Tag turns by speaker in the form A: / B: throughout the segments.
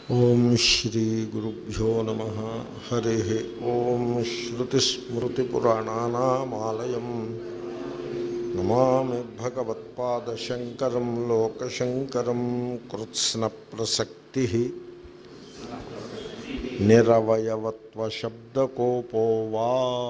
A: ఓం శ్రీ గురుభ్యో నమ హరి ఓం శ్రుతిస్మృతిపురాణానామాలయం నమామి భగవత్పాదశంకరం లోకశంకరం కృత్స్నప్రసక్తి నిరవయవత్వశబ్దకోపో వా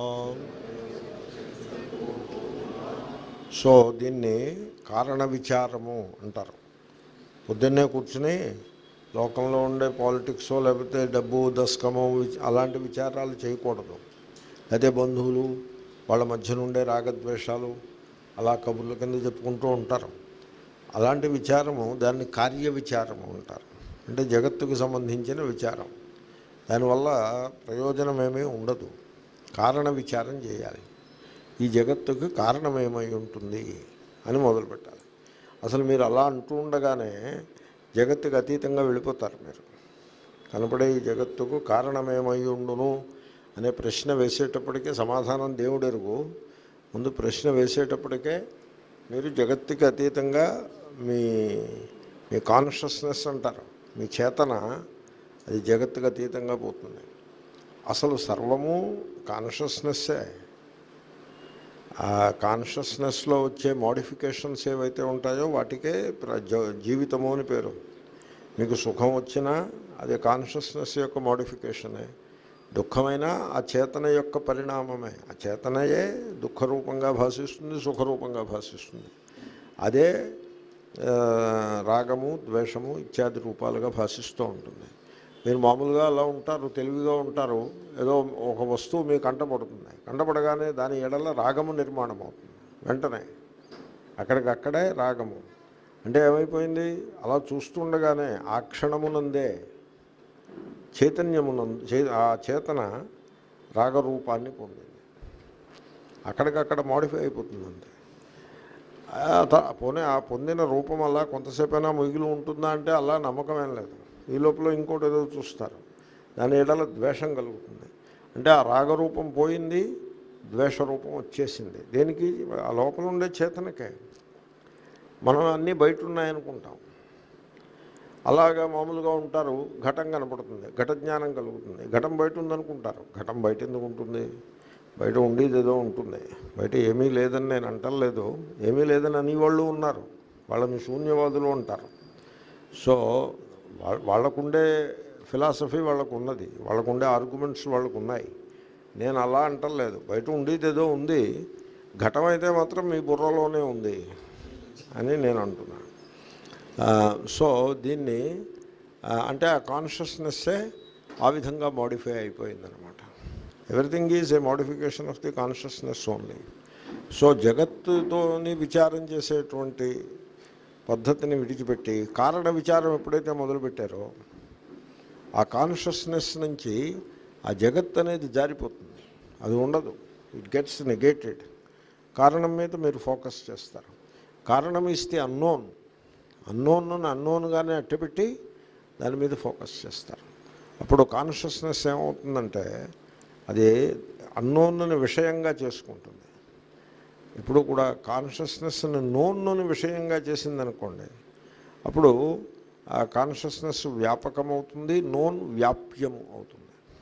A: సో దీన్ని కారణ విచారము అంటారు పొద్దున్నే కూర్చుని లోకంలో ఉండే పాలిటిక్స్ లేకపోతే డబ్బు దశకము వి- అలాంటి విచారాలు చేయకూడదు అదే బంధువులు వాళ్ళ మధ్య నుండే రాగద్వేషాలు అలా కబుర్ల కింద చెప్పుకుంటూ ఉంటారు అలాంటి విచారము దాన్ని కార్య విచారము అంటారు అంటే జగత్తుకు సంబంధించిన విచారం దానివల్ల ప్రయోజనం ఏమీ ఉండదు కారణ విచారం చేయాలి ఈ జగత్తుకు కారణమేమై ఉంటుంది అని మొదలుపెట్టాలి అసలు మీరు అలా అంటూ ఉండగానే జగత్తుకు అతీతంగా వెళ్ళిపోతారు మీరు కనపడే ఈ జగత్తుకు కారణమేమై ఉండును అనే ప్రశ్న వేసేటప్పటికే సమాధానం దేవుడు ఎరుగు ముందు ప్రశ్న వేసేటప్పటికే మీరు జగత్తుకి అతీతంగా మీ మీ కాన్షియస్నెస్ అంటారు మీ చేతన అది జగత్తుకు అతీతంగా పోతుంది అసలు సర్వము కాన్షియస్నెస్సే ఆ కాన్షియస్నెస్లో వచ్చే మోడిఫికేషన్స్ ఏవైతే ఉంటాయో వాటికే ప్ర- జ- జీవితము అని పేరు మీకు సుఖం వచ్చినా అది కాన్షియస్నెస్ యొక్క మోడిఫికేషనే దుఃఖమైనా ఆ చేతన యొక్క పరిణామమే ఆ చేతనయే దుఃఖరూపంగా భాషిస్తుంది సుఖరూపంగా భాషిస్తుంది అదే ఆ, రాగము ద్వేషము ఇత్యాది రూపాలుగా భాషిస్తూ ఉంటుంది మీరు మామూలుగా అలా ఉంటారు తెలివిగా ఉంటారు ఏదో ఒక వస్తువు మీకు కంటపడుతుంది కంటపడగానే దాని ఎడల రాగము నిర్మాణం అవుతుంది వెంటనే అక్కడికక్కడే రాగము అంటే ఏమైపోయింది అలా చూస్తుండగానే ఆ క్షణమునందే చైతన్యమునందు చే ఆ చేతన రాగరూపాన్ని పొందింది అక్కడికక్కడ మాడిఫై అయిపోతుంది అంతే ఆ త- పోనీ ఆ పొందిన రూపం అలా కొంతసేపైనా మిగిలి ఉంటుందా అంటే అలా నమ్మకం ఏం లేదు ఈ లోపల ఇంకోటి ఏదో చూస్తారు దాని ఎడల ద్వేషం కలుగుతుంది అంటే ఆ రాగరూపం పోయింది ద్వేషరూపం వచ్చేసింది దేనికి ఆ లోపల ఉండే చేతనకే మనం అన్నీ బయట ఉన్నాయనుకుంటాం అలాగా మామూలుగా ఉంటారు ఘటం కనపడుతుంది ఘట జ్ఞానం కలుగుతుంది ఘటం బయట ఉందనుకుంటారు ఘటం బయట ఎందుకు ఉంటుంది బయట ఉండేది ఏదో ఉంటుంది బయట ఏమీ లేదని నేను అంటలేదు ఏమీ లేదని అనేవాళ్ళు ఉన్నారు వాళ్ళని శూన్యవాదులు అంటారు సో వా- వాళ్ళకుండే ఫిలాసఫీ వాళ్ళకు ఉన్నది వాళ్ళకుండే ఆర్గ్యుమెంట్స్ వాళ్ళకు ఉన్నాయి నేను అలా అంటలేదు బయట ఉండేది ఏదో ఉంది ఘటం అయితే మాత్రం మీ బుర్రలోనే ఉంది అని నేను అంటున్నాను ఆ, సో దీన్ని ఆ, అంటే ఆ కాన్షియస్నెస్సే ఆ విధంగా మాడిఫై అయిపోయిందనమాట everything is a modification of the consciousness only so జగత్తుతోని విచారం చేసేటువంటి పద్ధతిని విడిచిపెట్టి కారణ విచారం ఎప్పుడైతే మొదలుపెట్టారో ఆ కాన్షియస్నెస్ నుంచి ఆ జగత్ అనేది జారిపోతుంది అది ఉండదు ఇట్ గెట్స్ నెగేటెడ్ కారణం మీద మీరు ఫోకస్ చేస్తారు కారణం ఇస్తే అన్నోన్ అన్నోన్ అన్నోన్గానే అట్టపెట్టి దాని మీద ఫోకస్ చేస్తారు అప్పుడు కాన్షియస్నెస్ ఏమవుతుందంటే అది అన్నోన్ని విషయంగా చేసుకుంటుంది ఇప్పుడు కూడా కాన్షియస్నెస్ని నోన్నుని విషయంగా చేసిందనుకోండి అప్పుడు ఆ కాన్షియస్నెస్ వ్యాపకమవుతుంది నోన్ వ్యాప్యము అవుతుంది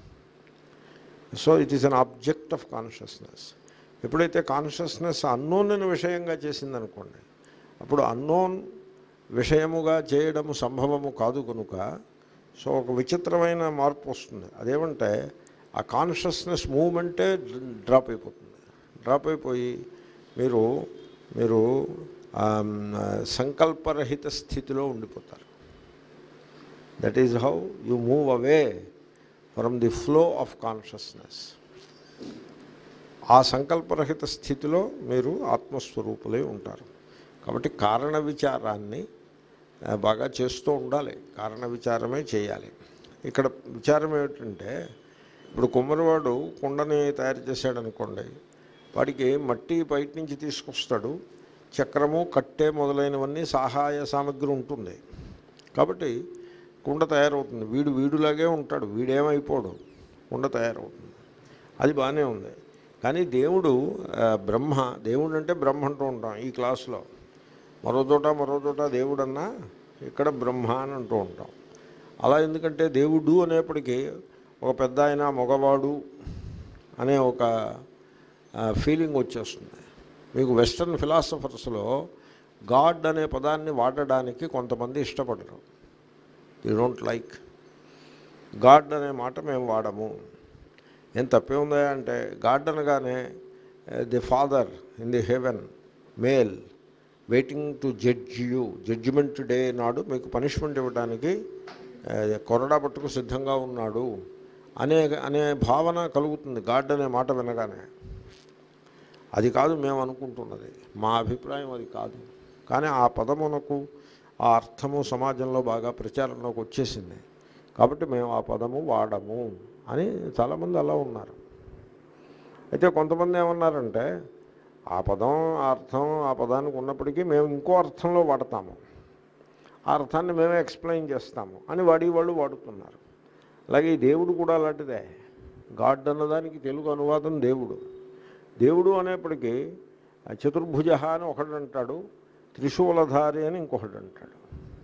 A: so it is an object of consciousness ఎప్పుడైతే కాన్షియస్నెస్ అన్నోన్ని విషయంగా చేసిందనుకోండి అప్పుడు అన్నోన్ విషయముగా చేయడము సంభవము కాదు కనుక సో ఒక విచిత్రమైన మార్పు వస్తుంది అదేమంటే ఆ కాన్షియస్నెస్ మూమెంటే డ్రాప్ అయిపోతుంది డ్రాప్ అయిపోయి మీరు మీరు ఆమ్, సంకల్పరహిత స్థితిలో ఉండిపోతారు that is how you move away from the flow of consciousness ఆ సంకల్పరహిత స్థితిలో మీరు ఆత్మస్వరూపులై ఉంటారు కాబట్టి కారణ విచారాన్ని ఆ, బాగా చేస్తూ ఉండాలి కారణ విచారమే చేయాలి ఇక్కడ విచారం ఏమిటంటే ఇప్పుడు కుమ్మరివాడు కుండని తయారు చేశాడు అనుకోండి వాడికి మట్టి బయట నుంచి తీసుకొస్తాడు చక్రము కట్టె మొదలైనవన్నీ సహాయ సామగ్రి ఉంటుంది కాబట్టి కుండ తయారవుతుంది వీడు వీడులాగే ఉంటాడు వీడేమైపోడు కుండ తయారవుతుంది అది బాగానే ఉంది కానీ దేవుడు ఆ, బ్రహ్మ దేవుడు అంటే బ్రహ్మ అంటూ ఉంటాం ఈ క్లాసులో మరో చోట మరో చోట దేవుడన్నా ఇక్కడ బ్రహ్మ అని అంటూ ఉంటాం అలా ఎందుకంటే దేవుడు అనేప్పటికీ ఒక పెద్ద ఆయన మగవాడు అనే ఒక ఫీలింగ్ వచ్చేస్తుంది మీకు వెస్ట్రన్ ఫిలాసఫర్స్లో గాడ్ అనే పదాన్ని వాడడానికి కొంతమంది ఇష్టపడరు యూ డోంట్ లైక్ గాడ్ అనే మాట మేము వాడము ఏం తప్పే ఉందా అంటే గాడ్ అనగానే the father in the heaven male waiting to judge you judgment day నాడు మీకు పనిష్మెంట్ ఇవ్వడానికి ఆ, కొరడా పట్టుకు సిద్ధంగా ఉన్నాడు అనే అనే భావన కలుగుతుంది గాడ్ అనే మాట వినగానే అది కాదు మేము అనుకుంటున్నది మా అభిప్రాయం అది కాదు కానీ ఆ పదమునకు ఆ అర్థము సమాజంలో బాగా ప్రచారంలోకి వచ్చేసింది కాబట్టి మేము ఆ పదము వాడము అని చాలామంది అలా ఉన్నారు అయితే కొంతమంది ఏమన్నారంటే ఆ పదం ఆ అర్థం ఆ పదానికి ఉన్నప్పటికీ మేము ఇంకో అర్థంలో వాడతాము ఆ అర్థాన్ని మేమే ఎక్స్ప్లెయిన్ చేస్తాము అని వాడి వాళ్ళు వాడుతున్నారు అలాగే ఈ దేవుడు కూడా అలాంటిదే గాడ్ అన్నదానికి తెలుగు అనువాదం దేవుడు దేవుడు అనేప్పటికీ ఆ చతుర్భుజ అని ఒకడు అంటాడు త్రిశూలధారి అని ఇంకొకడు అంటాడు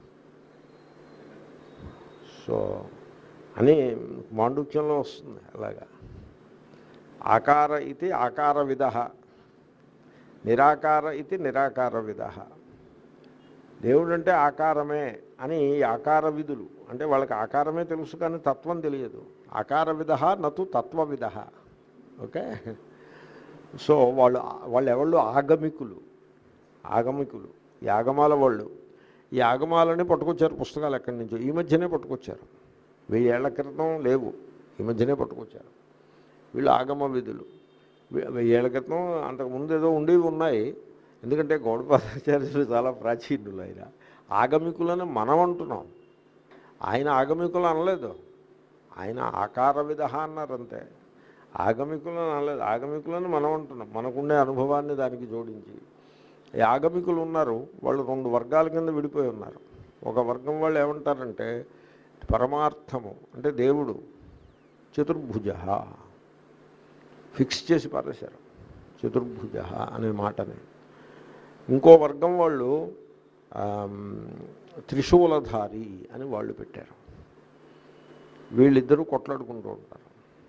A: సో అని మాండుక్యంలో వస్తుంది అలాగా ఆకార ఇది ఆకార విధ నిరాకార ఇది నిరాకార విధ దేవుడు అంటే ఆకారమే అని ఈ ఆకార విధులు అంటే వాళ్ళకి ఆకారమే తెలుసు కానీ తత్వం తెలియదు ఆకార విధ నతు తత్వవిధ ఓకే సో వాళ్ళు వాళ్ళు ఎవళ్ళు ఆగమికులు ఆగమికులు ఈ ఆగమాల వాళ్ళు ఈ ఆగమాలని పట్టుకొచ్చారు పుస్తకాలు ఎక్కడి నుంచో ఈ మధ్యనే పట్టుకొచ్చారు వెయ్యి ఏళ్ల క్రితం లేవు ఈ మధ్యనే పట్టుకొచ్చారు వీళ్ళు ఆగమ విధులు వే- వెయ్యి ఏళ్ల క్రితం అంతకుముందు ఏదో ఉండేవి ఉన్నాయి ఎందుకంటే గౌడపాదాచార్యులు చాలా ప్రాచీనులు ఆయన ఆగమికులని మనం అంటున్నాం ఆయన ఆగమికులు అనలేదు ఆయన ఆకార విధ అన్నారు అంతే ఆగమికులను అనలేదు ఆగమికులను మనం అంటున్నాం మనకుండే అనుభవాన్ని దానికి జోడించి ఈ ఆగమికులు ఉన్నారు వాళ్ళు రెండు వర్గాల కింద విడిపోయి ఉన్నారు ఒక వర్గం వాళ్ళు ఏమంటారంటే పరమార్థము అంటే దేవుడు చతుర్భుజ ఫిక్స్ చేసి పారేశారు చతుర్భుజ అనే మాటని ఇంకో వర్గం వాళ్ళు ఆమ్, త్రిశూలధారి అని వాళ్ళు పెట్టారు వీళ్ళిద్దరూ కొట్లాడుకుంటూ ఉంటారు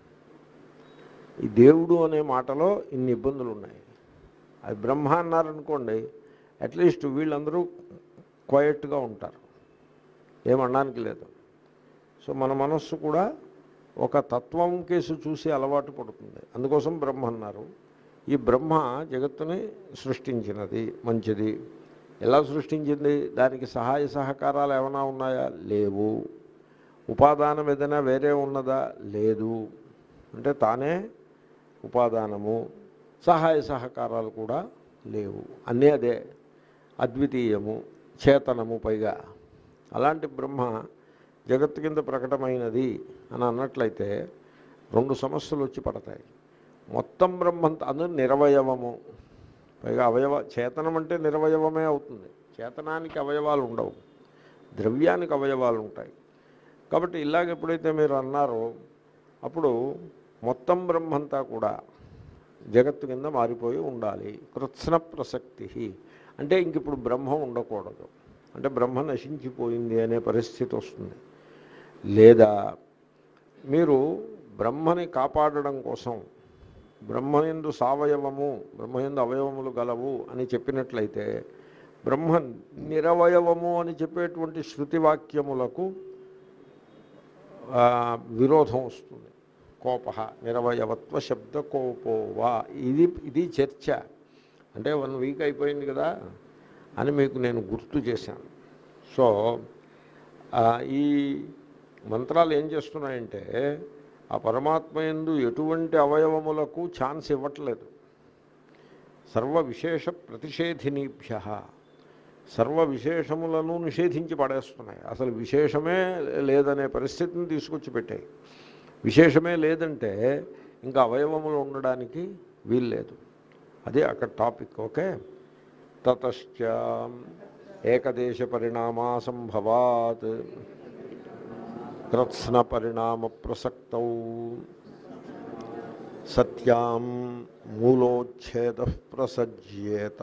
A: ఈ దేవుడు అనే మాటలో ఇన్ని ఇబ్బందులు ఉన్నాయి అది బ్రహ్మ అన్నారనుకోండి అట్లీస్ట్ వీళ్ళందరూ క్వయట్గా ఉంటారు ఏమనడానికి లేదు సో మన మనస్సు కూడా ఒక తత్వం కేసు చూసి అలవాటు పడుతుంది అందుకోసం బ్రహ్మ అన్నారు ఈ బ్రహ్మ జగత్తుని సృష్టించినది మంచిది ఎలా సృష్టించింది దానికి సహాయ సహకారాలు ఏమైనా ఉన్నాయా లేవు ఉపాదానం ఏదైనా వేరే ఉన్నదా లేదు అంటే తానే ఉపాదానము సహాయ సహకారాలు కూడా లేవు అన్నీ అదే అద్వితీయము చేతనము పైగా అలాంటి బ్రహ్మ జగత్తు కింద ప్రకటమైనది అని అన్నట్లయితే రెండు సమస్యలు వచ్చి పడతాయి మొత్తం బ్రహ్మంత అందరూ నిరవయవము పైగా అవయవ చేతనం అంటే నిరవయవమే అవుతుంది చేతనానికి అవయవాలు ఉండవు ద్రవ్యానికి అవయవాలు ఉంటాయి కాబట్టి ఇలాగ ఎప్పుడైతే మీరు అన్నారో అప్పుడు మొత్తం బ్రహ్మంతా కూడా జగత్తు కింద మారిపోయి ఉండాలి కృత్స్న ప్రసక్తి అంటే ఇంక ఇప్పుడు బ్రహ్మ ఉండకూడదు అంటే బ్రహ్మ నశించిపోయింది అనే పరిస్థితి వస్తుంది లేదా మీరు బ్రహ్మని కాపాడడం కోసం బ్రహ్మయందు సావయవము బ్రహ్మయందు అవయవములు గలవు అని చెప్పినట్లయితే బ్రహ్మ నిరవయవము అని చెప్పేటువంటి శృతి వాక్యములకు ఆ, విరోధం వస్తుంది కోప నిరవయవత్వ శబ్ద కోపోవా ఇది ఇది చర్చ అంటే వన్ వీక్ అయిపోయింది కదా అని మీకు నేను గుర్తు చేశాను సో ఆ, ఈ మంత్రాలు ఏం చేస్తున్నాయంటే ఆ పరమాత్మ యందు ఎటువంటి అవయవములకు ఛాన్స్ ఇవ్వట్లేదు సర్వ విశేష ప్రతిషేధినీభ్య సర్వ విశేషములను నిషేధించి పడేస్తున్నాయి అసలు విశేషమే లేదనే పరిస్థితిని తీసుకొచ్చి పెట్టాయి విశేషమే లేదంటే ఇంకా అవయవములు ఉండడానికి వీల్లేదు అదే అక్కడ టాపిక్ ఓకే తతశ్చ ఏకదేశ పరిణామా సంభవాత్ కృత్స్న పరిణామ ప్రసక్తౌ సత్యాం మూలోచ్ఛేద ప్రసజ్యేత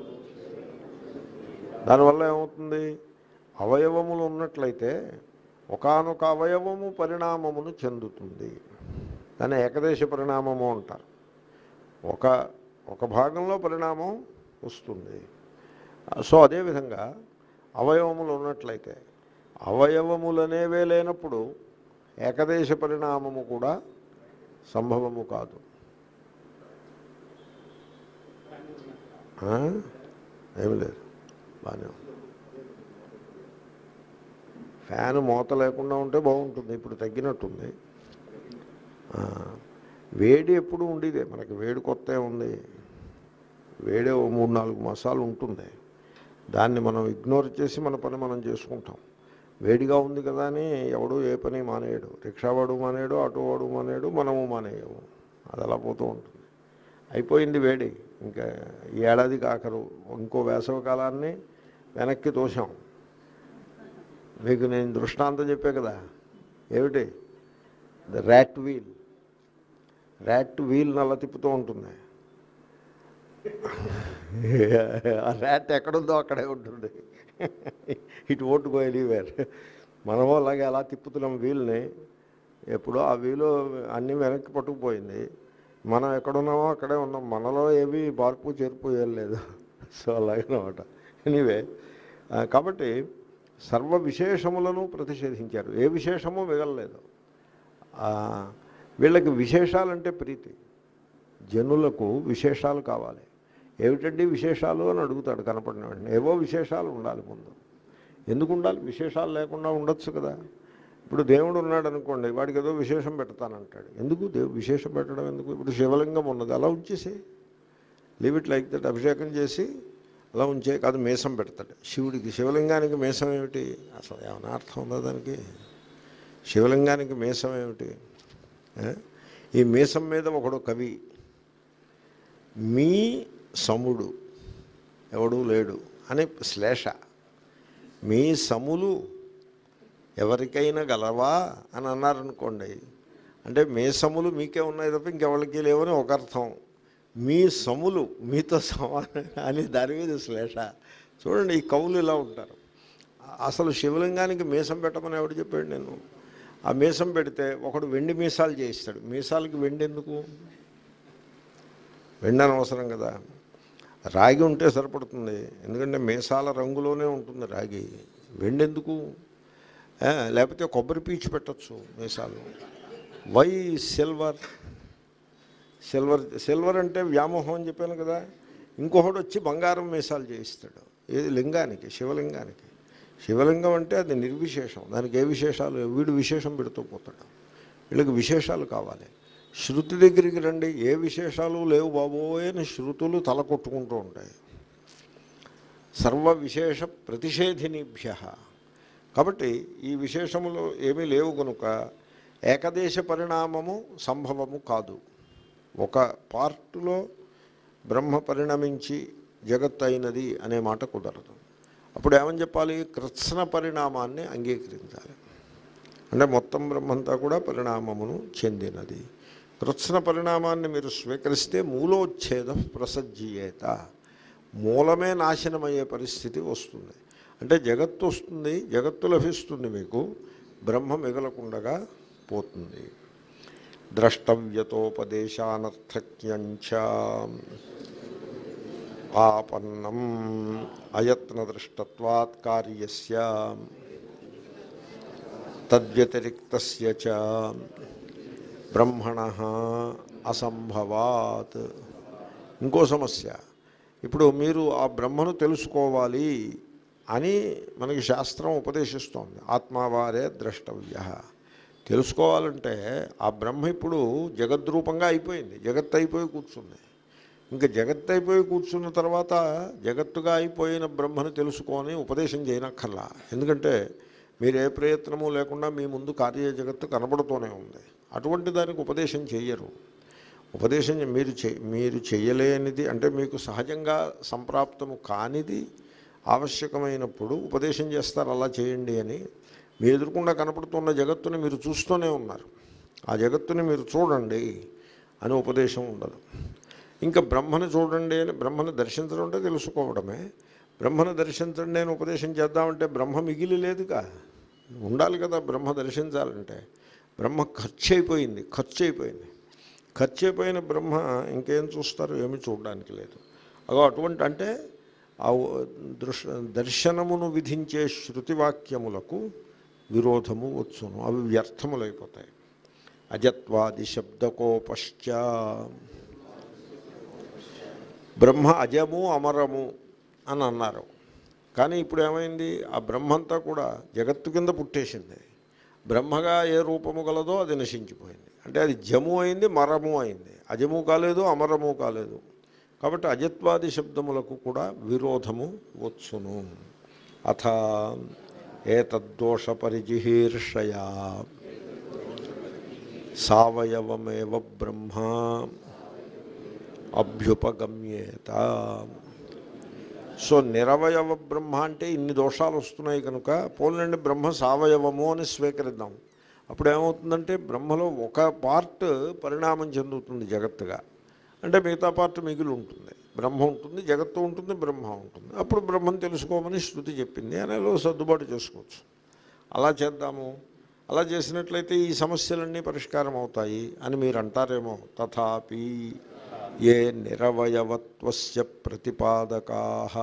A: దానివల్ల ఏమవుతుంది అవయవములు ఉన్నట్లయితే ఒకానొక అవయవము పరిణామమును చెందుతుంది దాన్ని ఏకదేశ పరిణామము అంటారు ఒక ఒక భాగంలో పరిణామం వస్తుంది సో అదేవిధంగా అవయవములు ఉన్నట్లయితే అవయవములనేవే లేనప్పుడు ఏకదేశ పరిణామము కూడా సంభవము కాదు ఆ? ఏమి లేదు బాగానే ఉంది ఫ్యాన్ మూత లేకుండా ఉంటే బాగుంటుంది ఇప్పుడు తగ్గినట్టుంది ఆ, వేడి ఎప్పుడు ఉండేదే మనకి వేడి కొత్త ఉంది వేడి ఓ మూడు నాలుగు మాసాలు ఉంటుంది దాన్ని మనం ఇగ్నోర్ చేసి మన పని మనం చేసుకుంటాం వేడిగా ఉంది కదా అని ఎవడు ఏ పని మానేయడు రిక్షావాడు మానేయడు ఆటో వాడు మానేయడు మనము మానేయము అది అలా పోతూ ఉంటుంది అయిపోయింది వేడి ఇంకా ఈ ఏడాదికి ఆఖరు ఇంకో వేసవి కాలాన్ని వెనక్కి తోసాం మీకు నేను దృష్టాంతం చెప్పే కదా ఏమిటి the rat wheel rat wheel అలా తిప్పుతూ ఉంటుంది ఆ ర్యాట్ ఎక్కడుందో అక్కడే ఉంటుంది ఇటు ఓటు గో ఎనీవేర్ మనము అలాగే అలా తిప్పుతున్నాం వీల్ని ఎప్పుడో ఆ వీలు అన్నీ వెనక్కి పట్టుకుపోయింది మనం ఎక్కడున్నామో అక్కడే ఉన్నాం మనలో ఏవి మార్పు చేర్పు ఏం లేదు సో అలాగనమాట ఎనీవే కాబట్టి సర్వ విశేషములను ప్రతిషేధించారు ఏ విశేషము మిగలలేదు ఆ, వీళ్ళకి విశేషాలంటే ప్రీతి జనులకు విశేషాలు కావాలి ఏమిటండి విశేషాలు అని అడుగుతాడు కనపడిన వెంటనే ఏవో విశేషాలు ఉండాలి ముందు ఎందుకు ఉండాలి విశేషాలు లేకుండా ఉండొచ్చు కదా ఇప్పుడు దేవుడు ఉన్నాడు అనుకోండి వాడికి ఏదో విశేషం పెడతానంటాడు ఎందుకు దేవు విశేషం పెట్టడం ఎందుకు ఇప్పుడు శివలింగం ఉన్నది అలా ఉంచేసి లీవ్ ఇట్ లైక్ దట్ అభిషేకం చేసి అలా ఉంచే కాదు మేసం పెడతాడు శివుడికి శివలింగానికి మేసం ఏమిటి అసలు ఏమైనా అర్థం ఉందా దానికి శివలింగానికి మేసం ఏమిటి ఏ? ఈ మీసం మీద ఒకడు కవి మీ సముడు ఎవడు లేడు అని శ్లేష మీ సములు ఎవరికైనా గలవా అని అన్నారనుకోండి అంటే మీసములు మీకే ఉన్నాయి తప్ప ఇంకెవరికి లేవని ఒక అర్థం మీ సములు మీతో సమానం అని దాని మీద శ్లేష చూడండి ఈ కవులు ఇలా ఉంటారు అసలు శివలింగానికి మీసం పెట్టమని ఎవడు చెప్పాడు నేను ఆ మీసం పెడితే ఒకడు వెండి మీసాలు చేయిస్తాడు మీసాలకి వెండి ఎందుకు వెండి అనవసరం కదా రాగి ఉంటే సరిపడుతుంది ఎందుకంటే మీసాల రంగులోనే ఉంటుంది రాగి వెండి ఎందుకు ఏ, లేకపోతే కొబ్బరి పీచు పెట్టచ్చు మీసాలు వై సిల్వర్ సిల్వర్ సిల్వర్ అంటే వ్యామోహం అని చెప్పాను కదా ఇంకొకడు వచ్చి బంగారం మీసాలు చేయిస్తాడు ఏది లింగానికి శివలింగానికి శివలింగం అంటే అది నిర్విశేషం దానికి ఏ విశేషాలు వీడు విశేషం పెడుతూ పోతాడు వీళ్ళకి విశేషాలు కావాలి శృతి దగ్గరికి రండి ఏ విశేషాలు లేవు బాబోయ్ అని శృతులు తల కొట్టుకుంటూ ఉంటాయి సర్వ విశేష ప్రతిషేధినిభ్య కాబట్టి ఈ విశేషములు ఏమీ లేవు కనుక ఏకదేశ పరిణామము సంభవము కాదు ఒక పార్టులో బ్రహ్మ పరిణమించి జగత్ అయినది అనే మాట కుదరదు అప్పుడు ఏమని చెప్పాలి కృత్స్న పరిణామాన్ని అంగీకరించాలి అంటే మొత్తం బ్రహ్మంతా కూడా పరిణామమును చెందినది కృత్స్న పరిణామాన్ని మీరు స్వీకరిస్తే మూలోచ్ఛేదం ప్రసజ్జీయేత మూలమే నాశనమయ్యే పరిస్థితి వస్తుంది అంటే జగత్తు వస్తుంది జగత్తు లభిస్తుంది మీకు బ్రహ్మ మిగలకుండగా పోతుంది ద్రష్టవ్యతోపదేశానర్థక్యంచ ఆపన్నం అయత్నదృష్టత్వాత్ కార్యస్య తద్వ్యతిరిక్తస్య చ బ్రహ్మణ అసంభవాత్ ఇంకో సమస్య ఇప్పుడు మీరు ఆ బ్రహ్మను తెలుసుకోవాలి అని మనకి శాస్త్రం ఉపదేశిస్తోంది ఆత్మావారే ద్రష్టవ్య తెలుసుకోవాలంటే ఆ బ్రహ్మ ఇప్పుడు జగద్రూపంగా అయిపోయింది జగత్ అయిపోయి కూర్చుంది ఇంకా జగత్ అయిపోయి కూర్చున్న తర్వాత జగత్తుగా అయిపోయిన బ్రహ్మను తెలుసుకొని ఉపదేశం చేయనక్కర్లా ఎందుకంటే మీరు ఏ ప్రయత్నము లేకుండా మీ ముందు కార్య జగత్తు కనబడుతూనే ఉంది అటువంటి దానికి ఉపదేశం చేయరు ఉపదేశం మీరు చే మీరు చేయలేనిది అంటే మీకు సహజంగా సంప్రాప్తము కానిది ఆవశ్యకమైనప్పుడు ఉపదేశం చేస్తారు అలా చేయండి అని మీ ఎదురుకుండా కనపడుతున్న జగత్తుని మీరు చూస్తూనే ఉన్నారు ఆ జగత్తుని మీరు చూడండి అని ఉపదేశం ఉండదు ఇంకా బ్రహ్మను చూడండి అని బ్రహ్మను దర్శించడం అంటే తెలుసుకోవడమే బ్రహ్మను దర్శించండి అని ఉపదేశం చేద్దామంటే బ్రహ్మ మిగిలి లేదుగా ఉండాలి కదా బ్రహ్మ దర్శించాలంటే బ్రహ్మ ఖర్చు అయిపోయింది ఖర్చు అయిపోయింది ఖర్చు అయిపోయిన బ్రహ్మ ఇంకేం చూస్తారు ఏమి చూడడానికి లేదు అగో అటువంటి అంటే ఆ దృశ దర్శనమును విధించే శృతివాక్యములకు విరోధము వచ్చును అవి వ్యర్థములైపోతాయి అజత్వాది శబ్దకోపశ్చ బ్రహ్మ అజము అమరము అని అన్నారు కానీ ఇప్పుడు ఏమైంది ఆ బ్రహ్మంతా కూడా జగత్తు కింద పుట్టేసింది బ్రహ్మగా ఏ రూపము గలదో అది నశించిపోయింది అంటే అది జము అయింది మరము అయింది అజము కాలేదు అమరము కాలేదు కాబట్టి అజత్వాది శబ్దములకు కూడా విరోధము వచ్చును అథ ఏతద్దోష పరిజిహీర్షయా సవయవమేవ బ్రహ్మ అభ్యుపగమ్యేత సో నిరవయవ బ్రహ్మ అంటే ఇన్ని దోషాలు వస్తున్నాయి కనుక పోలండి బ్రహ్మ సవయవము అని స్వీకరిద్దాం అప్పుడు ఏమవుతుందంటే బ్రహ్మలో ఒక పార్ట్ పరిణామం చెందుతుంది జగత్తుగా అంటే మిగతా పార్ట్ మిగిలి ఉంటుంది బ్రహ్మ ఉంటుంది జగత్తు ఉంటుంది బ్రహ్మ ఉంటుంది అప్పుడు బ్రహ్మను తెలుసుకోమని శృతి చెప్పింది అనేలో సర్దుబాటు చేసుకోవచ్చు అలా చేద్దాము అలా చేసినట్లయితే ఈ సమస్యలన్నీ పరిష్కారం అవుతాయి అని మీరు అంటారేమో తథాపి ఏ నిరవయవత్వస్య ప్రతిపాదకా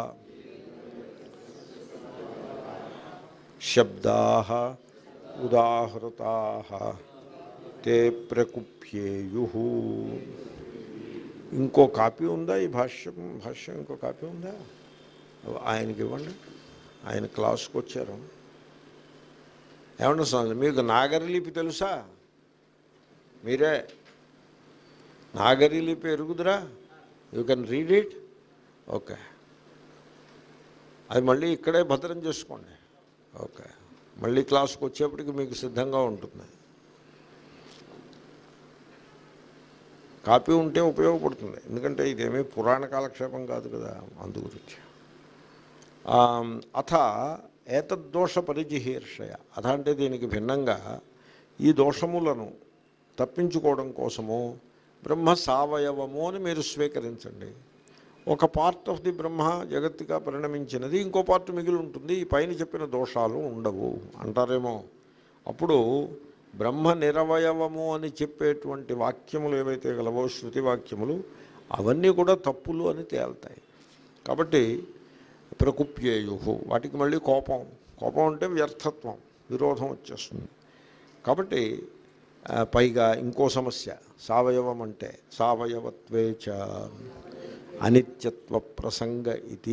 A: శబ్దా ఉదాహృతా తే ప్రకుప్యేయు ఇంకో కాపీ ఉందా ఈ భాష్యం భాష్యం ఇంకో కాపీ ఉందా ఆయనకి ఇవ్వండి ఆయన క్లాస్కి వచ్చారు ఏమన్నా స్వామి మీకు నాగరి లిపి తెలుసా మీరే నాగరి లిపి ఎరుగుదురా you can read it okay అది మళ్ళీ ఇక్కడే భద్రం చేసుకోండి ఓకే మళ్ళీ క్లాస్కి వచ్చేప్పటికి మీకు సిద్ధంగా ఉంటుంది కాపీ ఉంటే ఉపయోగపడుతుంది ఎందుకంటే ఇదేమీ పురాణ కాలక్షేపం కాదు కదా అందు గురించి అథ ఏతద్దోష పరిజిహీర్షయ అథ అంటే దీనికి భిన్నంగా ఈ దోషములను తప్పించుకోవడం కోసము బ్రహ్మ సావయవము అని మీరు స్వీకరించండి ఒక పార్ట్ ఆఫ్ ది బ్రహ్మ జగత్తుగా పరిణమించినది ఇంకో పార్ట్ మిగిలి ఉంటుంది ఈ పైన చెప్పిన దోషాలు ఉండవు అంటారేమో అప్పుడు బ్రహ్మ నిరవయవము అని చెప్పేటువంటి వాక్యములు ఏవైతే గలవో శృతి వాక్యములు అవన్నీ కూడా తప్పులు అని తేల్తాయి కాబట్టి ప్రకుప్యేయు వాటికి మళ్ళీ కోపం కోపం అంటే వ్యర్థత్వం విరోధం వచ్చేస్తుంది కాబట్టి ఆ, పైగా ఇంకో సమస్య సావయవం అంటే సావయవత్వే చ అనిత్యత్వ ప్రసంగ ఇది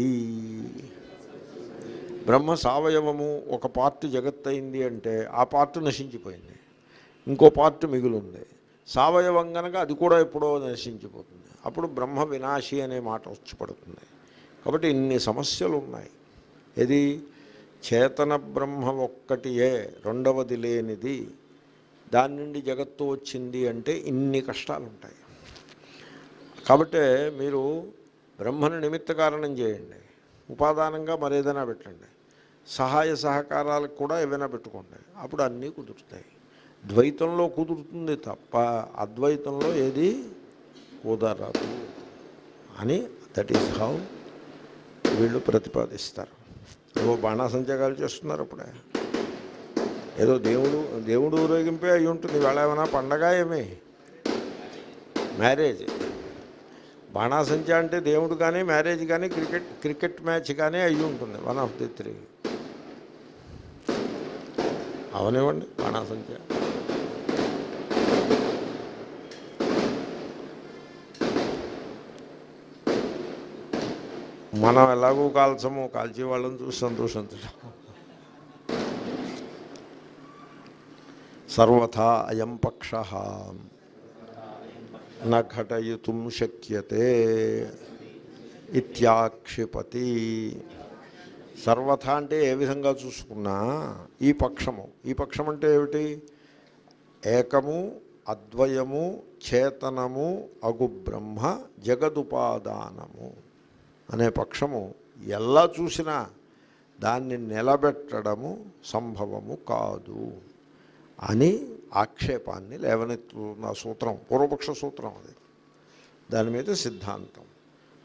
A: బ్రహ్మ సావయవము ఒక పార్ట్ జగత్ అయింది అంటే ఆ పార్ట్ నశించిపోయింది ఇంకో పార్ట్ మిగులుంది సావయవం కనుక అది కూడా ఎప్పుడో నశించిపోతుంది అప్పుడు బ్రహ్మ వినాశి అనే మాట వచ్చి పడుతుంది కాబట్టి ఇన్ని సమస్యలు ఉన్నాయి ఇది చేతన బ్రహ్మ ఒక్కటియే రెండవది లేనిది దాని నుండి జగత్తు వచ్చింది అంటే ఇన్ని కష్టాలు ఉంటాయి కాబట్టి మీరు బ్రహ్మను నిమిత్త కారణం చేయండి ఉపాదానంగా మరేదైనా పెట్టండి సహాయ సహకారాలకు కూడా ఏవైనా పెట్టుకోండి అప్పుడు అన్నీ కుదురుతాయి ద్వైతంలో కుదురుతుంది తప్ప అద్వైతంలో ఏది కుదరదు అని దట్ ఈజ్ హౌ వీళ్ళు ప్రతిపాదిస్తారు ఏవో బాణాసంచగాలు చేస్తున్నారు అప్పుడే ఏదో దేవుడు దేవుడు ఊరేగింపే అయి ఉంటుంది వేళ ఏమైనా పండగ ఏమి మ్యారేజ్ బాణాసంచ అంటే దేవుడు కానీ మ్యారేజ్ కానీ క్రికెట్ క్రికెట్ మ్యాచ్ కానీ అయి ఉంటుంది వన్ ఆఫ్ ది త్రీ అవనివ్వండి బాణాసంచ మనం ఎలాగూ కాల్చము కాల్చే వాళ్ళని చూసి సంతోషించడం సర్వథా అయం పక్ష నఘటయుతుం శక్యతే ఇత్యాక్షిపతి సర్వథా అంటే ఏ విధంగా చూసుకున్నా ఈ పక్షము ఈ పక్షం అంటే ఏమిటి ఏకము అద్వయము చేతనము అగు బ్రహ్మ జగదుపాదానము అనే పక్షము ఎలా చూసినా దాన్ని నిలబెట్టడము సంభవము కాదు అని ఆక్షేపాన్ని లేవనెత్తున్న సూత్రం పూర్వపక్ష సూత్రం అది దాని మీద సిద్ధాంతం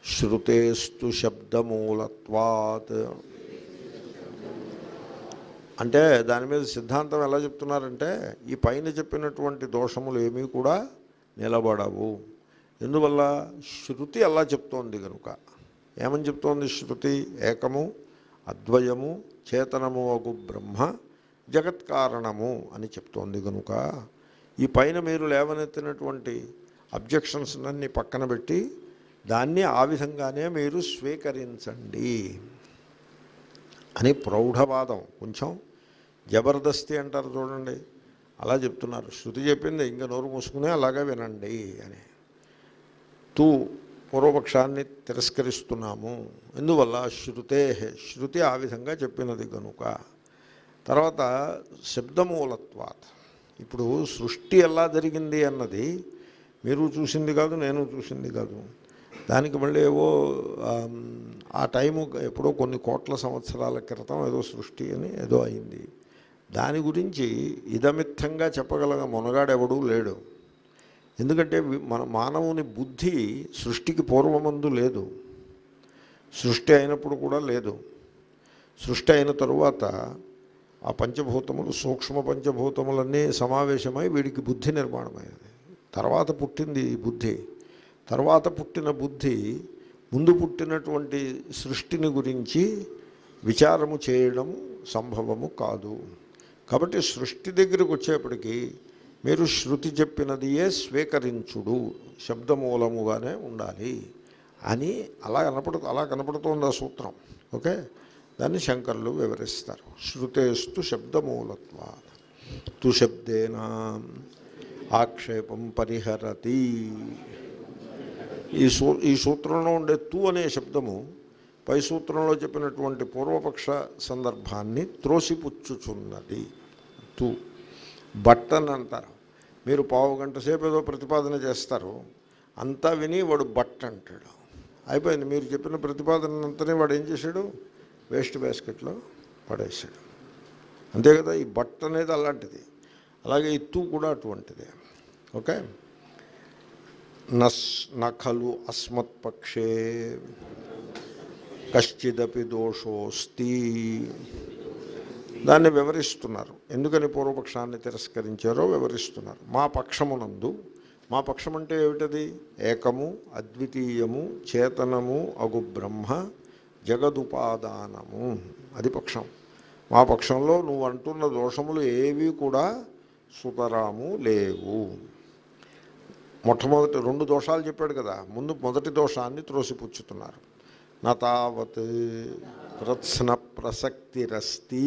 A: శృతేస్తు శబ్దమూలత్వాత్ అంటే దాని మీద సిద్ధాంతం ఎలా చెప్తున్నారంటే ఈ పైన చెప్పినటువంటి దోషములు ఏమీ కూడా నిలబడవు ఎందువల్ల శృతి అలా చెప్తోంది కనుక ఏమని చెప్తోంది శృతి ఏకము అద్వయము చేతనము అగు బ్రహ్మ జగత్కారణము అని చెప్తోంది కనుక ఈ పైన మీరు లేవనెత్తినటువంటి అబ్జెక్షన్స్ అన్ని పక్కన పెట్టి దాన్ని ఆ విధంగానే మీరు స్వీకరించండి అని ప్రౌఢవాదం కొంచెం జబర్దస్తి అంటారు చూడండి అలా చెప్తున్నారు శృతి చెప్పింది ఇంకా నోరు మూసుకునే అలాగే వినండి అని తూ పూర్వపక్షాన్ని తిరస్కరిస్తున్నాము ఎందువల్ల శృతే శృతి ఆ విధంగా చెప్పినది కనుక తర్వాత శబ్దమూలత్వాత్ ఇప్పుడు సృష్టి ఎలా జరిగింది అన్నది మీరు చూసింది కాదు నేను చూసింది కాదు దానికి మళ్ళీ ఏవో ఆమ్, ఆ టైము ఎప్పుడో కొన్ని కోట్ల సంవత్సరాల క్రితం ఏదో సృష్టి అని ఏదో అయింది దాని గురించి ఇదమిత్తంగా చెప్పగలగ మొనగాడెవడూ లేడు ఎందుకంటే వి- మన మానవుని బుద్ధి సృష్టికి పూర్వమందు లేదు సృష్టి అయినప్పుడు కూడా లేదు సృష్టి అయిన తరువాత ఆ పంచభూతములు సూక్ష్మ పంచభూతములన్నీ సమావేశమై వీడికి బుద్ధి నిర్మాణమైనది తర్వాత పుట్టింది ఈ బుద్ధి తర్వాత పుట్టిన బుద్ధి ముందు పుట్టినటువంటి సృష్టిని గురించి విచారము చేయడం సంభవము కాదు కాబట్టి సృష్టి దగ్గరికి వచ్చేప్పటికీ మీరు శృతి చెప్పినదియే స్వీకరించుడు శబ్దమూలముగానే ఉండాలి అని అలా కనపడు అలా కనపడుతోంది ఆ సూత్రం ఓకే దాన్ని శంకరులు వివరిస్తారు శృతేస్తు శబ్దమూలత్వా తు శబ్దేన ఆక్షేపం పరిహరతి ఈ సూ ఈ సూత్రంలో ఉండే తు అనే శబ్దము పై సూత్రంలో చెప్పినటువంటి పూర్వపక్ష సందర్భాన్ని త్రోసిపుచ్చుచున్నది తు బట్టన్ అంటారు మీరు పావు గంట సేపు ఏదో ప్రతిపాదన చేస్తారు అంతా విని వాడు బట్ అంటాడు అయిపోయింది మీరు చెప్పిన ప్రతిపాదన అంతనే వాడు ఏం చేశాడు వేస్ట్ బాస్కెట్లో పడేశాడు అంతే కదా ఈ బట్ట అనేది అలాంటిది అలాగే ఈ తూ కూడా అటువంటిదే ఓకే నస్ నఖలు అస్మత్పక్షే కశ్చిదపి దోషోస్తి దాన్ని వివరిస్తున్నారు ఎందుకని పూర్వపక్షాన్ని తిరస్కరించారో వివరిస్తున్నారు మా పక్షమునందు మా పక్షం అంటే ఏమిటది ఏకము అద్వితీయము చేతనము అగు బ్రహ్మ జగదుపాదానము అది పక్షం మా పక్షంలో నువ్వు అంటున్న దోషములు ఏవి కూడా సుతరాము లేవు మొట్టమొదటి రెండు దోషాలు చెప్పాడు కదా ముందు మొదటి దోషాన్ని త్రోసిపుచ్చుతున్నారు నా తావత్ ప్రత్స్న ప్రసక్తిరస్తి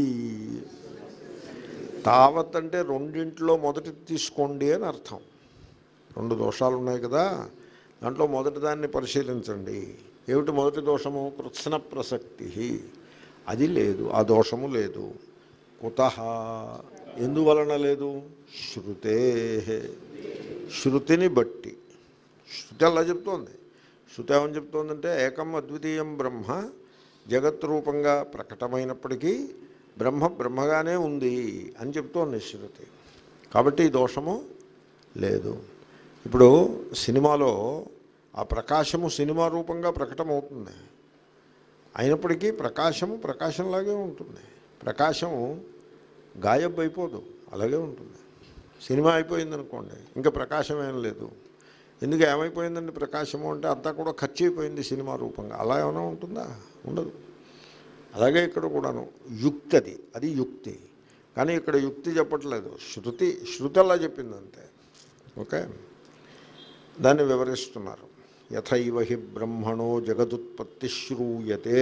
A: తావత్ అంటే రెండింటిలో మొదటి తీసుకోండి అని అర్థం రెండు దోషాలు ఉన్నాయి కదా దాంట్లో మొదటి దాన్ని పరిశీలించండి ఏమిటి మొదటి దోషము కృత్స్న ప్రసక్తి అది లేదు ఆ దోషము లేదు కుత ఎందువలన లేదు శృతే శృతిని బట్టి శృతి అలా చెప్తోంది శృతి ఏమని చెప్తోందంటే ఏకం అద్వితీయం బ్రహ్మ జగత్ రూపంగా ప్రకటమైనప్పటికీ బ్రహ్మ బ్రహ్మగానే ఉంది అని చెప్తోంది శృతి కాబట్టి ఈ దోషము లేదు ఇప్పుడు సినిమాలో ఆ ప్రకాశము సినిమా రూపంగా ప్రకటమవుతుంది అయినప్పటికీ ప్రకాశము ప్రకాశంలాగే ఉంటుంది ప్రకాశం గాయబ్ అయిపోదు అలాగే ఉంటుంది సినిమా అయిపోయింది అనుకోండి ఇంకా ప్రకాశం ఏం లేదు ఎందుకు ఏమైపోయిందండి ప్రకాశము అంటే అంతా కూడా ఖర్చు అయిపోయింది సినిమా రూపంగా అలా ఏమైనా ఉంటుందా ఉండదు అలాగే ఇక్కడ కూడాను యుక్తి అది అది యుక్తి కానీ ఇక్కడ యుక్తి చెప్పట్లేదు శృతి శృతి అలా చెప్పింది అంతే ఓకే దాన్ని వివరిస్తున్నారు యథైవ హి బ్రహ్మణో జగదుత్పత్తి శ్రూయతే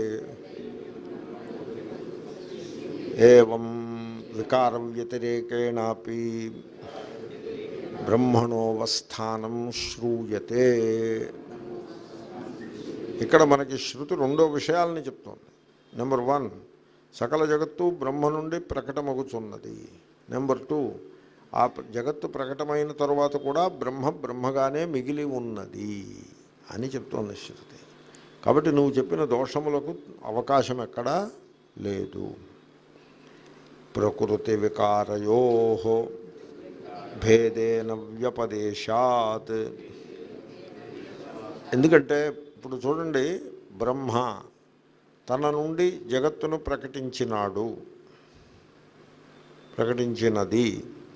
A: ఏం వికార వ్యతిరేకేణాపి బ్రహ్మణోవస్థానం శ్రూయతే ఇక్కడ మనకి శృతి రెండో విషయాలని చెప్తోంది నెంబర్ వన్ సకల జగత్తు బ్రహ్మ నుండి ప్రకటమగుచున్నది నెంబర్ టూ ఆ ప్ర- జగత్తు ప్రకటమైన తరువాత కూడా బ్రహ్మ బ్రహ్మగానే మిగిలి ఉన్నది అని చెప్తోంది శృతి కాబట్టి నువ్వు చెప్పిన దోషములకు అవకాశం ఎక్కడా లేదు ప్రకృతి వికారయో భేదేన వ్యపదేశాత్ ఎందుకంటే ఇప్పుడు చూడండి బ్రహ్మ తన నుండి జగత్తును ప్రకటించినాడు ప్రకటించినది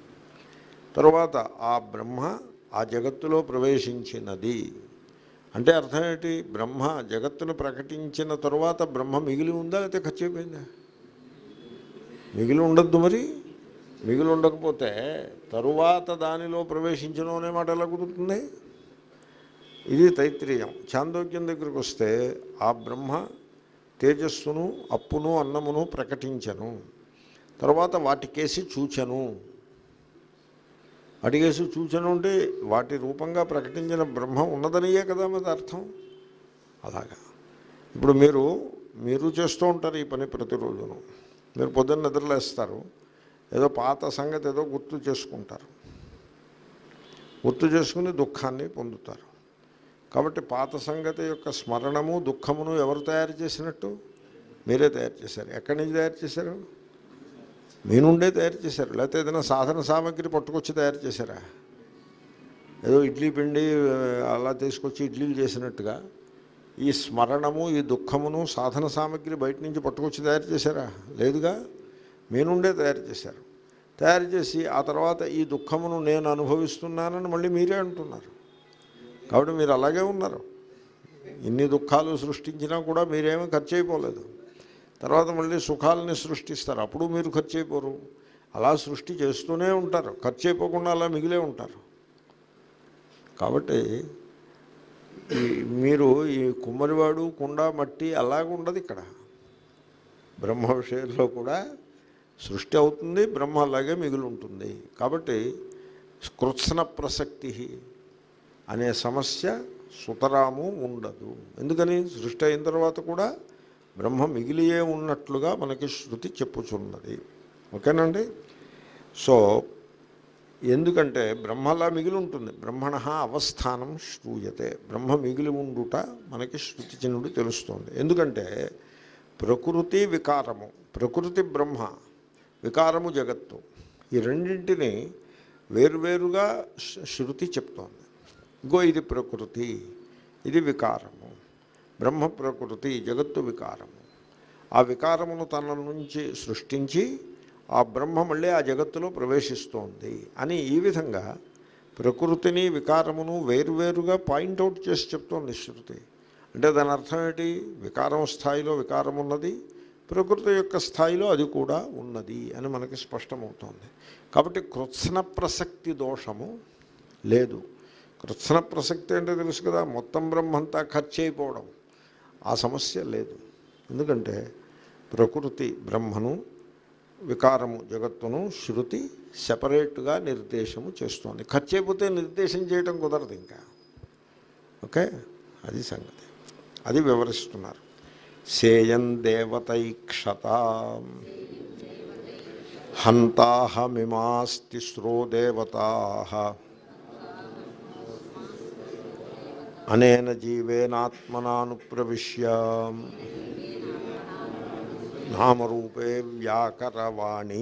A: తరువాత ఆ బ్రహ్మ ఆ జగత్తులో ప్రవేశించినది అంటే అర్థం ఏంటి బ్రహ్మ జగత్తును ప్రకటించిన తరువాత బ్రహ్మ మిగిలి ఉందా లేకపోతే ఖర్చు అయిపోయిందా మిగిలి ఉండద్దు మరి మిగిలి ఉండకపోతే తరువాత దానిలో ప్రవేశించడం అనే మాట ఎలా కుదురుతుంది ఇది తైత్రీయం చాందోగ్యం దగ్గరికి వస్తే ఆ బ్రహ్మ తేజస్సును అప్పును అన్నమును ప్రకటించను తర్వాత వాటికేసి చూచను వాటికేసి చూచను అంటే వాటి రూపంగా ప్రకటించిన బ్రహ్మ ఉన్నదనియే కదా మరి అర్థం అలాగా ఇప్పుడు మీరు మీరు చేస్తూ ఉంటారు ఈ పని ప్రతిరోజును మీరు పొద్దున్న నిద్రలేస్తారు ఏదో పాత సంగతి ఏదో గుర్తు చేసుకుంటారు గుర్తు చేసుకుని దుఃఖాన్ని పొందుతారు కాబట్టి పాత సంగతి యొక్క స్మరణము దుఃఖమును ఎవరు తయారు చేసినట్టు మీరే తయారు చేశారు ఎక్కడి నుంచి తయారు చేశారు మీ నుండే తయారు చేశారు లేకపోతే ఏదైనా సాధన సామగ్రి పట్టుకొచ్చి తయారు చేశారా ఏదో ఇడ్లీ పిండి ఆ, అలా తీసుకొచ్చి ఇడ్లీలు చేసినట్టుగా ఈ స్మరణము ఈ దుఃఖమును సాధన సామగ్రి బయట నుంచి పట్టుకొచ్చి తయారు చేశారా లేదుగా మీ నుండే తయారు చేశారు తయారు చేసి ఆ తర్వాత ఈ దుఃఖమును నేను అనుభవిస్తున్నానని మళ్ళీ మీరే అంటున్నారు కాబట్టి మీరు అలాగే ఉన్నారు ఇన్ని దుఃఖాలు సృష్టించినా కూడా మీరేమీ ఖర్చు అయిపోలేదు తర్వాత మళ్ళీ సుఖాలని సృష్టిస్తారు అప్పుడు మీరు ఖర్చు అయిపోరు అలా సృష్టి చేస్తూనే ఉంటారు ఖర్చు అయిపోకుండా అలా మిగిలే ఉంటారు కాబట్టి ఈ మీరు ఈ కుమ్మరివాడు కుండ మట్టి అలాగ ఉండదు ఇక్కడ బ్రహ్మ విషయంలో కూడా సృష్టి అవుతుంది బ్రహ్మ అలాగే మిగిలి ఉంటుంది కాబట్టి కృత్సన ప్రసక్తి అనే సమస్య సుతరాము ఉండదు ఎందుకని సృష్టి అయిన తర్వాత కూడా బ్రహ్మ మిగిలియే ఉన్నట్లుగా మనకి శృతి చెప్పుచున్నది ఓకేనండి సో ఎందుకంటే బ్రహ్మలా మిగిలి ఉంటుంది బ్రహ్మణ అవస్థానం శ్రూయతే బ్రహ్మ మిగిలి ఉండుట మనకి శృతి చిన్నుడు తెలుస్తుంది ఎందుకంటే ప్రకృతి వికారము ప్రకృతి బ్రహ్మ వికారము జగత్తు ఈ రెండింటిని వేరువేరుగా శ- శృతి చెప్తోంది ఇగో ఇది ప్రకృతి ఇది వికారము బ్రహ్మ ప్రకృతి జగత్తు వికారము ఆ వికారమును తన నుంచి సృష్టించి ఆ బ్రహ్మ మళ్ళీ ఆ జగత్తులో ప్రవేశిస్తోంది అని ఈ విధంగా ప్రకృతిని వికారమును వేరువేరుగా పాయింట్అవుట్ చేసి చెప్తోంది శృతి అంటే దాని అర్థం ఏంటి వికారం స్థాయిలో వికారం ఉన్నది ప్రకృతి యొక్క స్థాయిలో అది కూడా ఉన్నది అని మనకి స్పష్టమవుతోంది కాబట్టి కృత్స్న ప్రసక్తి దోషము లేదు కృత్స్న ప్రసక్తి అంటే తెలుసు కదా మొత్తం బ్రహ్మంతా ఖర్చు అయిపోవడం ఆ సమస్య లేదు ఎందుకంటే ప్రకృతి బ్రహ్మను వికారము జగత్తును శృతి సెపరేట్గా నిర్దేశము చేస్తోంది ఖర్చు అయిపోతే నిర్దేశం చేయటం కుదరదు ఇంకా ఓకే అది సంగతి అది వివరిస్తున్నారు సేయం దేవతైక్షత హంతాహమిమాస్తిస్రో దేవతా అనేన జీవేనాత్మనానుప్రవిశ్య నామరూపే వ్యాకరవాణి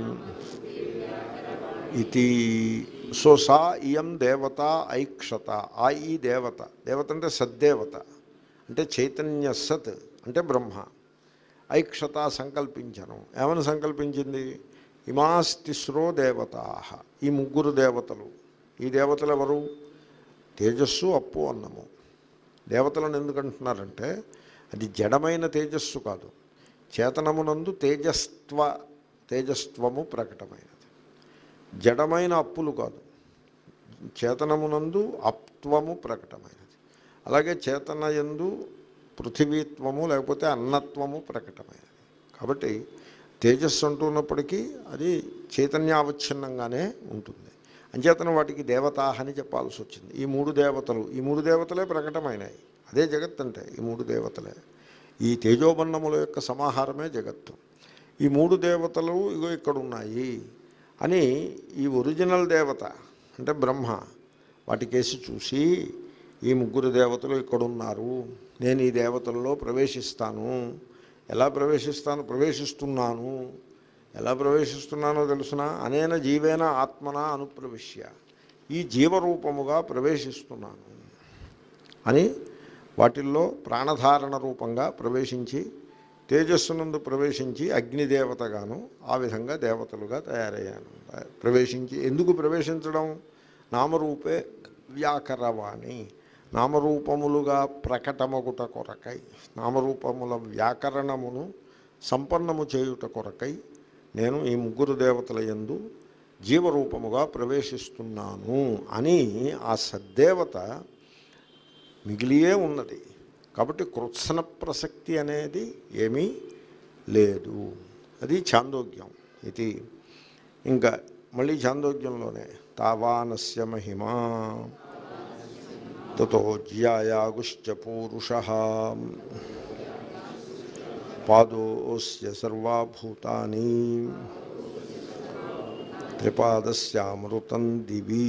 A: ఇది సో సా ఇయం దేవత ఐక్షత ఆ ఈ దేవత దేవత అంటే సద్దేవత అంటే చైతన్య సత్ అంటే బ్రహ్మ ఐక్షత సంకల్పించను ఏమని సంకల్పించింది ఇమాస్తిస్రో దేవతా ఈ ముగ్గురు దేవతలు ఈ దేవతలు ఎవరు తేజస్సు అప్పు అన్నము దేవతలను ఎందుకు అంటున్నారంటే అది జడమైన తేజస్సు కాదు చేతనమునందు తేజస్త్వ తేజస్త్వము ప్రకటమైనది జడమైన అప్పులు కాదు చేతనమునందు అప్త్వము ప్రకటమైనది అలాగే చేతనయందు పృథివీత్వము లేకపోతే అన్నత్వము ప్రకటమైనది కాబట్టి తేజస్సు అంటున్నప్పటికీ అది చైతన్యావచ్ఛిన్నంగానే ఉంటుంది అంచేతన వాటికి దేవతా అని చెప్పాల్సి వచ్చింది ఈ మూడు దేవతలు ఈ మూడు దేవతలే ప్రకటమైనాయి అదే జగత్ అంటే ఈ మూడు దేవతలే ఈ తేజోబన్నముల యొక్క సమాహారమే జగత్తు ఈ మూడు దేవతలు ఇగో ఇక్కడ ఉన్నాయి అని ఈ ఒరిజినల్ దేవత అంటే బ్రహ్మ వాటికేసి చూసి ఈ ముగ్గురు దేవతలు ఇక్కడున్నారు నేను ఈ దేవతలలో ప్రవేశిస్తాను ఎలా ప్రవేశిస్తాను ప్రవేశిస్తున్నాను ఎలా ప్రవేశిస్తున్నానో తెలుసిన అనేన జీవేన ఆత్మన అనుప్రవిశ్య ఈ జీవరూపముగా ప్రవేశిస్తున్నాను అని వాటిల్లో ప్రాణధారణ రూపంగా ప్రవేశించి తేజస్సునందు ప్రవేశించి అగ్నిదేవతగాను ఆ విధంగా దేవతలుగా తయారయ్యాను ప్రవేశించి ఎందుకు ప్రవేశించడం నామరూపే వ్యాకరవాణి నామరూపములుగా ప్రకటమగుట కొరకై నామరూపముల వ్యాకరణమును సంపన్నము చేయుట కొరకై నేను ఈ ముగ్గురు దేవతల యందు జీవరూపముగా ప్రవేశిస్తున్నాను అని ఆ సద్దేవత మిగిలియే ఉన్నది కాబట్టి కృత్సన ప్రసక్తి అనేది ఏమీ లేదు అది చాందోగ్యం ఇది ఇంకా మళ్ళీ చాందోగ్యంలోనే తావానస్య మహిమా తతో జ్యాయాగుశ్చ పూరుష పాదోస్య సర్వాభూతాని త్రిపాదస్యామృతం దివి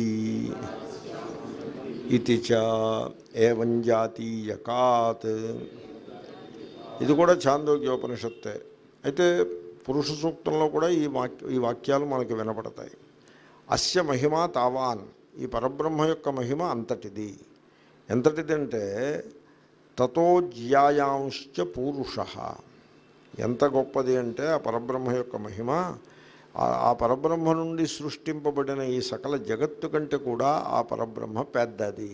A: ఇది చ ఏవం జాతీయకాత్ ఇది కూడా చాందోగ్యోపనిషత్తే అయితే పురుష సూక్తంలో కూడా ఈ వాక్య ఈ వాక్యాలు మనకి వినపడతాయి అస్య మహిమ తావాన్ ఈ పరబ్రహ్మ యొక్క మహిమ అంతటిది ఎంతటిదంటే తతో జ్యాయాంశ్చ పూరుష ఎంత గొప్పది అంటే ఆ పరబ్రహ్మ యొక్క మహిమ ఆ- ఆ పరబ్రహ్మ నుండి సృష్టింపబడిన ఈ సకల జగత్తు కంటే కూడా ఆ పరబ్రహ్మ పెద్దది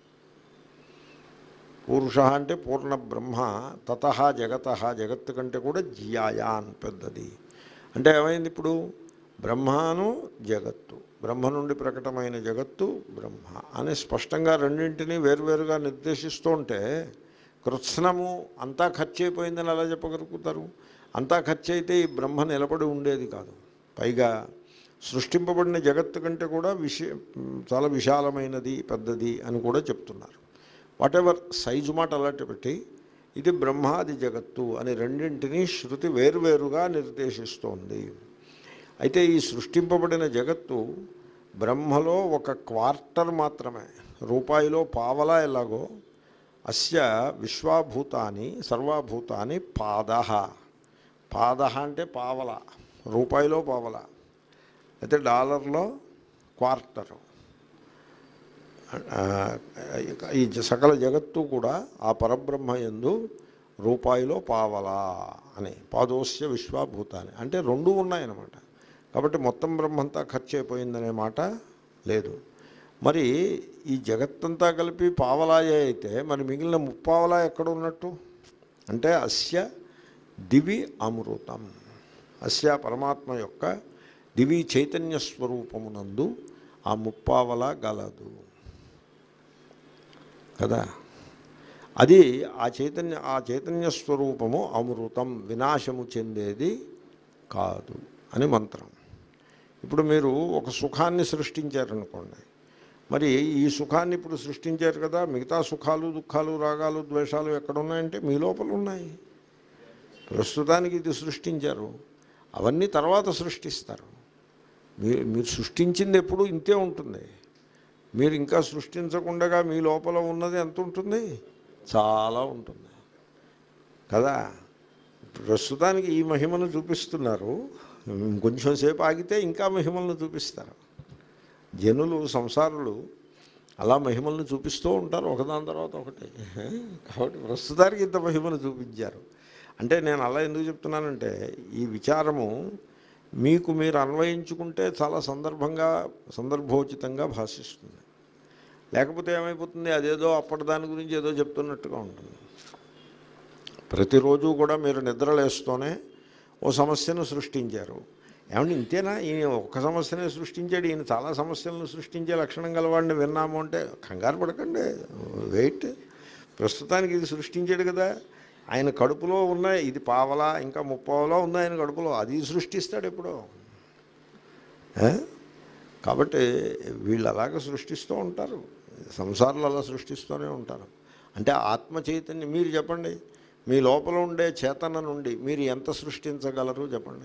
A: పురుష అంటే పూర్ణ బ్రహ్మ తత జగత జగత్తు కంటే కూడా జియాయాన్ పెద్దది అంటే ఏమైంది ఇప్పుడు బ్రహ్మను జగత్తు బ్రహ్మ నుండి ప్రకటమైన జగత్తు బ్రహ్మ అని స్పష్టంగా రెండింటినీ వేరువేరుగా నిర్దేశిస్తూ ఉంటే కృత్స్నము అంతా ఖర్చు అయిపోయిందని ఎలా చెప్పగలుగుతారు అంతా ఖర్చు అయితే ఈ బ్రహ్మ నిలబడి ఉండేది కాదు పైగా సృష్టింపబడిన జగత్తు కంటే కూడా విశ చాలా విశాలమైనది పెద్దది అని కూడా చెప్తున్నారు వాట్ ఎవర్ సైజు మాట అలాంటి పెట్టి ఇది బ్రహ్మ అది జగత్తు అని రెండింటినీ శృతి వేరువేరుగా నిర్దేశిస్తోంది అయితే ఈ సృష్టింపబడిన జగత్తు బ్రహ్మలో ఒక క్వార్టర్ మాత్రమే రూపాయిలో పావలా ఎలాగో అస్య విశ్వాభూతాని సర్వభూతాని పాద పాద అంటే పావల రూపాయిలో పావల అయితే డాలర్లో క్వార్టరు ఆ, ఈ జ- సకల జగత్తు కూడా ఆ పరబ్రహ్మ యందు రూపాయిలో పావలా అని పాదోస్య విశ్వభూతాన్ని అంటే రెండు ఉన్నాయన్నమాట కాబట్టి మొత్తం బ్రహ్మంతా ఖర్చు అయిపోయిందనే మాట లేదు మరి ఈ జగత్తంతా కలిపి పావలాయే అయితే మరి మిగిలిన ముప్పావలా ఎక్కడ ఉన్నట్టు అంటే అస్య దివి అమృతం అస్య పరమాత్మ యొక్క దివి చైతన్య స్వరూపమునందు ఆ ముప్పావల గలదు కదా అది ఆ చైతన్య ఆ చైతన్య స్వరూపము అమృతం వినాశము చెందేది కాదు అని మంత్రం ఇప్పుడు మీరు ఒక సుఖాన్ని సృష్టించారనుకోండి మరి ఈ సుఖాన్ని ఇప్పుడు సృష్టించారు కదా మిగతా సుఖాలు దుఃఖాలు రాగాలు ద్వేషాలు ఎక్కడ ఉన్నాయంటే మీ లోపల ఉన్నాయి ప్రస్తుతానికి ఇది సృష్టించారు అవన్నీ తర్వాత సృష్టిస్తారు మీరు మీరు సృష్టించింది ఎప్పుడు ఇంతే ఉంటుంది మీరు ఇంకా సృష్టించకుండా మీ లోపల ఉన్నది ఎంత ఉంటుంది చాలా ఉంటుంది కదా ప్రస్తుతానికి ఈ మహిమను చూపిస్తున్నారు కొంచెం సేపు ఆగితే ఇంకా మహిమలను చూపిస్తారు జనులు సంసారులు అలా మహిమలను చూపిస్తూ ఉంటారు ఒకదాని తర్వాత ఒకటి కాబట్టి ప్రస్తుతానికి ఇంత మహిమను చూపించారు అంటే నేను అలా ఎందుకు చెప్తున్నానంటే ఈ విచారము మీకు మీరు అన్వయించుకుంటే చాలా సందర్భంగా సందర్భోచితంగా భాషిస్తుంది లేకపోతే ఏమైపోతుంది అదేదో అప్పటి దాని గురించి ఏదో చెప్తున్నట్టుగా ఉంటుంది ప్రతిరోజు కూడా మీరు నిద్రలేస్తూనే ఓ సమస్యను సృష్టించారు ఏమంటే ఇంతేనా ఈయన ఒక్క సమస్యనే సృష్టించాడు ఈయన చాలా సమస్యలను సృష్టించే లక్షణం గలవాడిని విన్నాము అంటే కంగారు పడకండి వెయిట్ ప్రస్తుతానికి ఇది సృష్టించాడు కదా ఆయన కడుపులో ఉన్న ఇది పావలా ఇంకా ముప్పావలా ఉంది ఆయన కడుపులో అది సృష్టిస్తాడు ఎప్పుడో ఏ? కాబట్టి వీళ్ళు అలాగ సృష్టిస్తూ ఉంటారు సంసారాలు అలా సృష్టిస్తూనే ఉంటారు అంటే ఆత్మ చైతన్యం మీరు చెప్పండి మీ లోపల ఉండే చేతన నుండి మీరు ఎంత సృష్టించగలరు చెప్పండి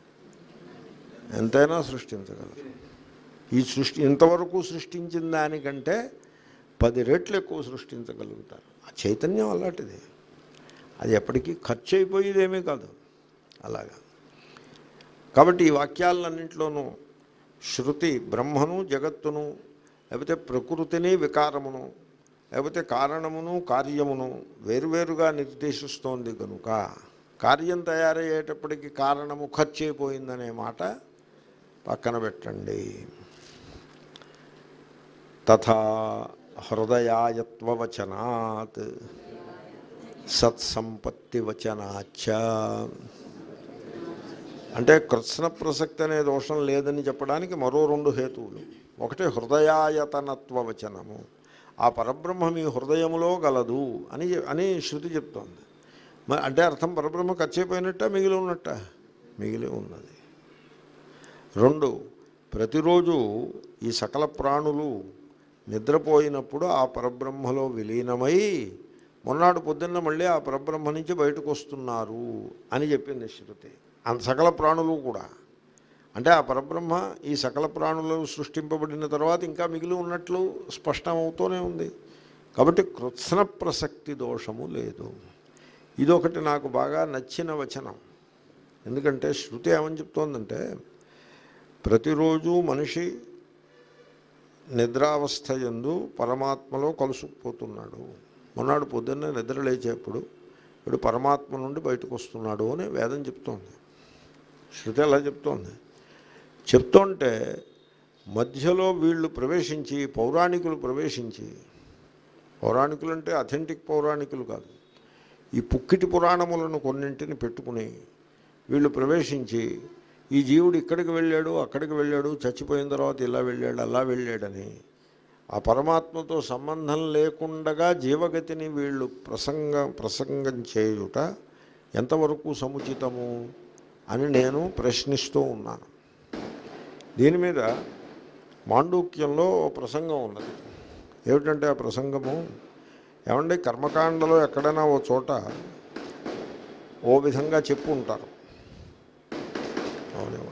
A: ఎంతైనా సృష్టించగలరు ఈ సృష్టి ఇంతవరకు సృష్టించిన దానికంటే పది రెట్లు ఎక్కువ సృష్టించగలుగుతారు ఆ చైతన్యం అలాంటిది అది ఎప్పటికీ ఖర్చు అయిపోయేదేమీ కాదు అలాగా కాబట్టి ఈ వాక్యాలన్నింటిలోనూ శృతి బ్రహ్మను జగత్తును లేకపోతే ప్రకృతిని వికారమును లేకపోతే కారణమును కార్యమును వేరువేరుగా నిర్దేశిస్తోంది కనుక కార్యం తయారయ్యేటప్పటికి కారణము ఖర్చు అయిపోయిందనే మాట పక్కన పెట్టండి తథా హృదయాయత్వవచనాత్ సత్సంపత్తి వచనాచ అంటే కృత్స్న ప్రసక్తి అనే దోషం లేదని చెప్పడానికి మరో రెండు హేతువులు ఒకటి హృదయాయతనత్వ వచనము ఆ పరబ్రహ్మ మీ హృదయములో గలదు అని అని శృతి చెప్తోంది మరి అంటే అర్థం పరబ్రహ్మ ఖర్చయిపోయినట్ట మిగిలి ఉన్నట్ట మిగిలి ఉన్నది రెండు ప్రతిరోజు ఈ సకల ప్రాణులు నిద్రపోయినప్పుడు ఆ పరబ్రహ్మలో విలీనమై మొన్నాడు పొద్దున్న మళ్ళీ ఆ పరబ్రహ్మ నుంచి బయటకు వస్తున్నారు అని చెప్పింది శృతి అంత సకల ప్రాణులు కూడా అంటే ఆ పరబ్రహ్మ ఈ సకల ప్రాణులు సృష్టింపబడిన తర్వాత ఇంకా మిగిలి ఉన్నట్లు స్పష్టమవుతూనే ఉంది కాబట్టి కృత్స్న ప్రసక్తి దోషము లేదు ఇదొకటి నాకు బాగా నచ్చిన వచనం ఎందుకంటే శృతి ఏమని చెప్తోందంటే ప్రతిరోజు మనిషి నిద్రావస్థ ఎందు పరమాత్మలో కలుసుకుపోతున్నాడు మొన్నాడు పొద్దున్నే నిద్ర లేచేప్పుడు ఇప్పుడు పరమాత్మ నుండి బయటకు వస్తున్నాడు అని వేదం చెప్తోంది శృతి అలా చెప్తోంది చెప్తుంటే మధ్యలో వీళ్ళు ప్రవేశించి పౌరాణికులు ప్రవేశించి పౌరాణికులు అంటే అథెంటిక్ పౌరాణికులు కాదు ఈ పుక్కిటి పురాణములను కొన్నింటిని పెట్టుకుని వీళ్ళు ప్రవేశించి ఈ జీవుడు ఇక్కడికి వెళ్ళాడు అక్కడికి వెళ్ళాడు చచ్చిపోయిన తర్వాత ఇలా వెళ్ళాడు అలా వెళ్ళాడని ఆ పరమాత్మతో సంబంధం లేకుండగా జీవగతిని వీళ్ళు ప్రసంగ ప్రసంగం చేయుట ఎంతవరకు సముచితము అని నేను ప్రశ్నిస్తూ ఉన్నాను దీని మీద మాండూక్యంలో ఓ ప్రసంగం ఉన్నది ఏమిటంటే ఆ ప్రసంగము ఏమంటే కర్మకాండలో ఎక్కడైనా ఓ చోట ఓ విధంగా చెప్పు ఉంటారు అవునివ్వండి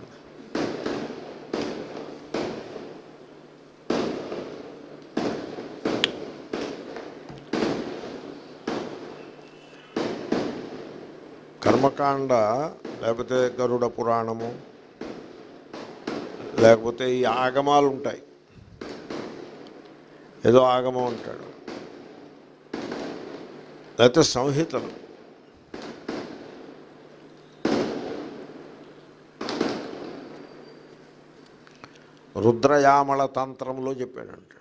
A: కర్మకాండ లేకపోతే గరుడ పురాణము లేకపోతే ఈ ఆగమాలు ఉంటాయి ఏదో ఆగమం అంటాడు లేకపోతే సంహితలు రుద్రయామల తంత్రంలో చెప్పాడు అంటాడు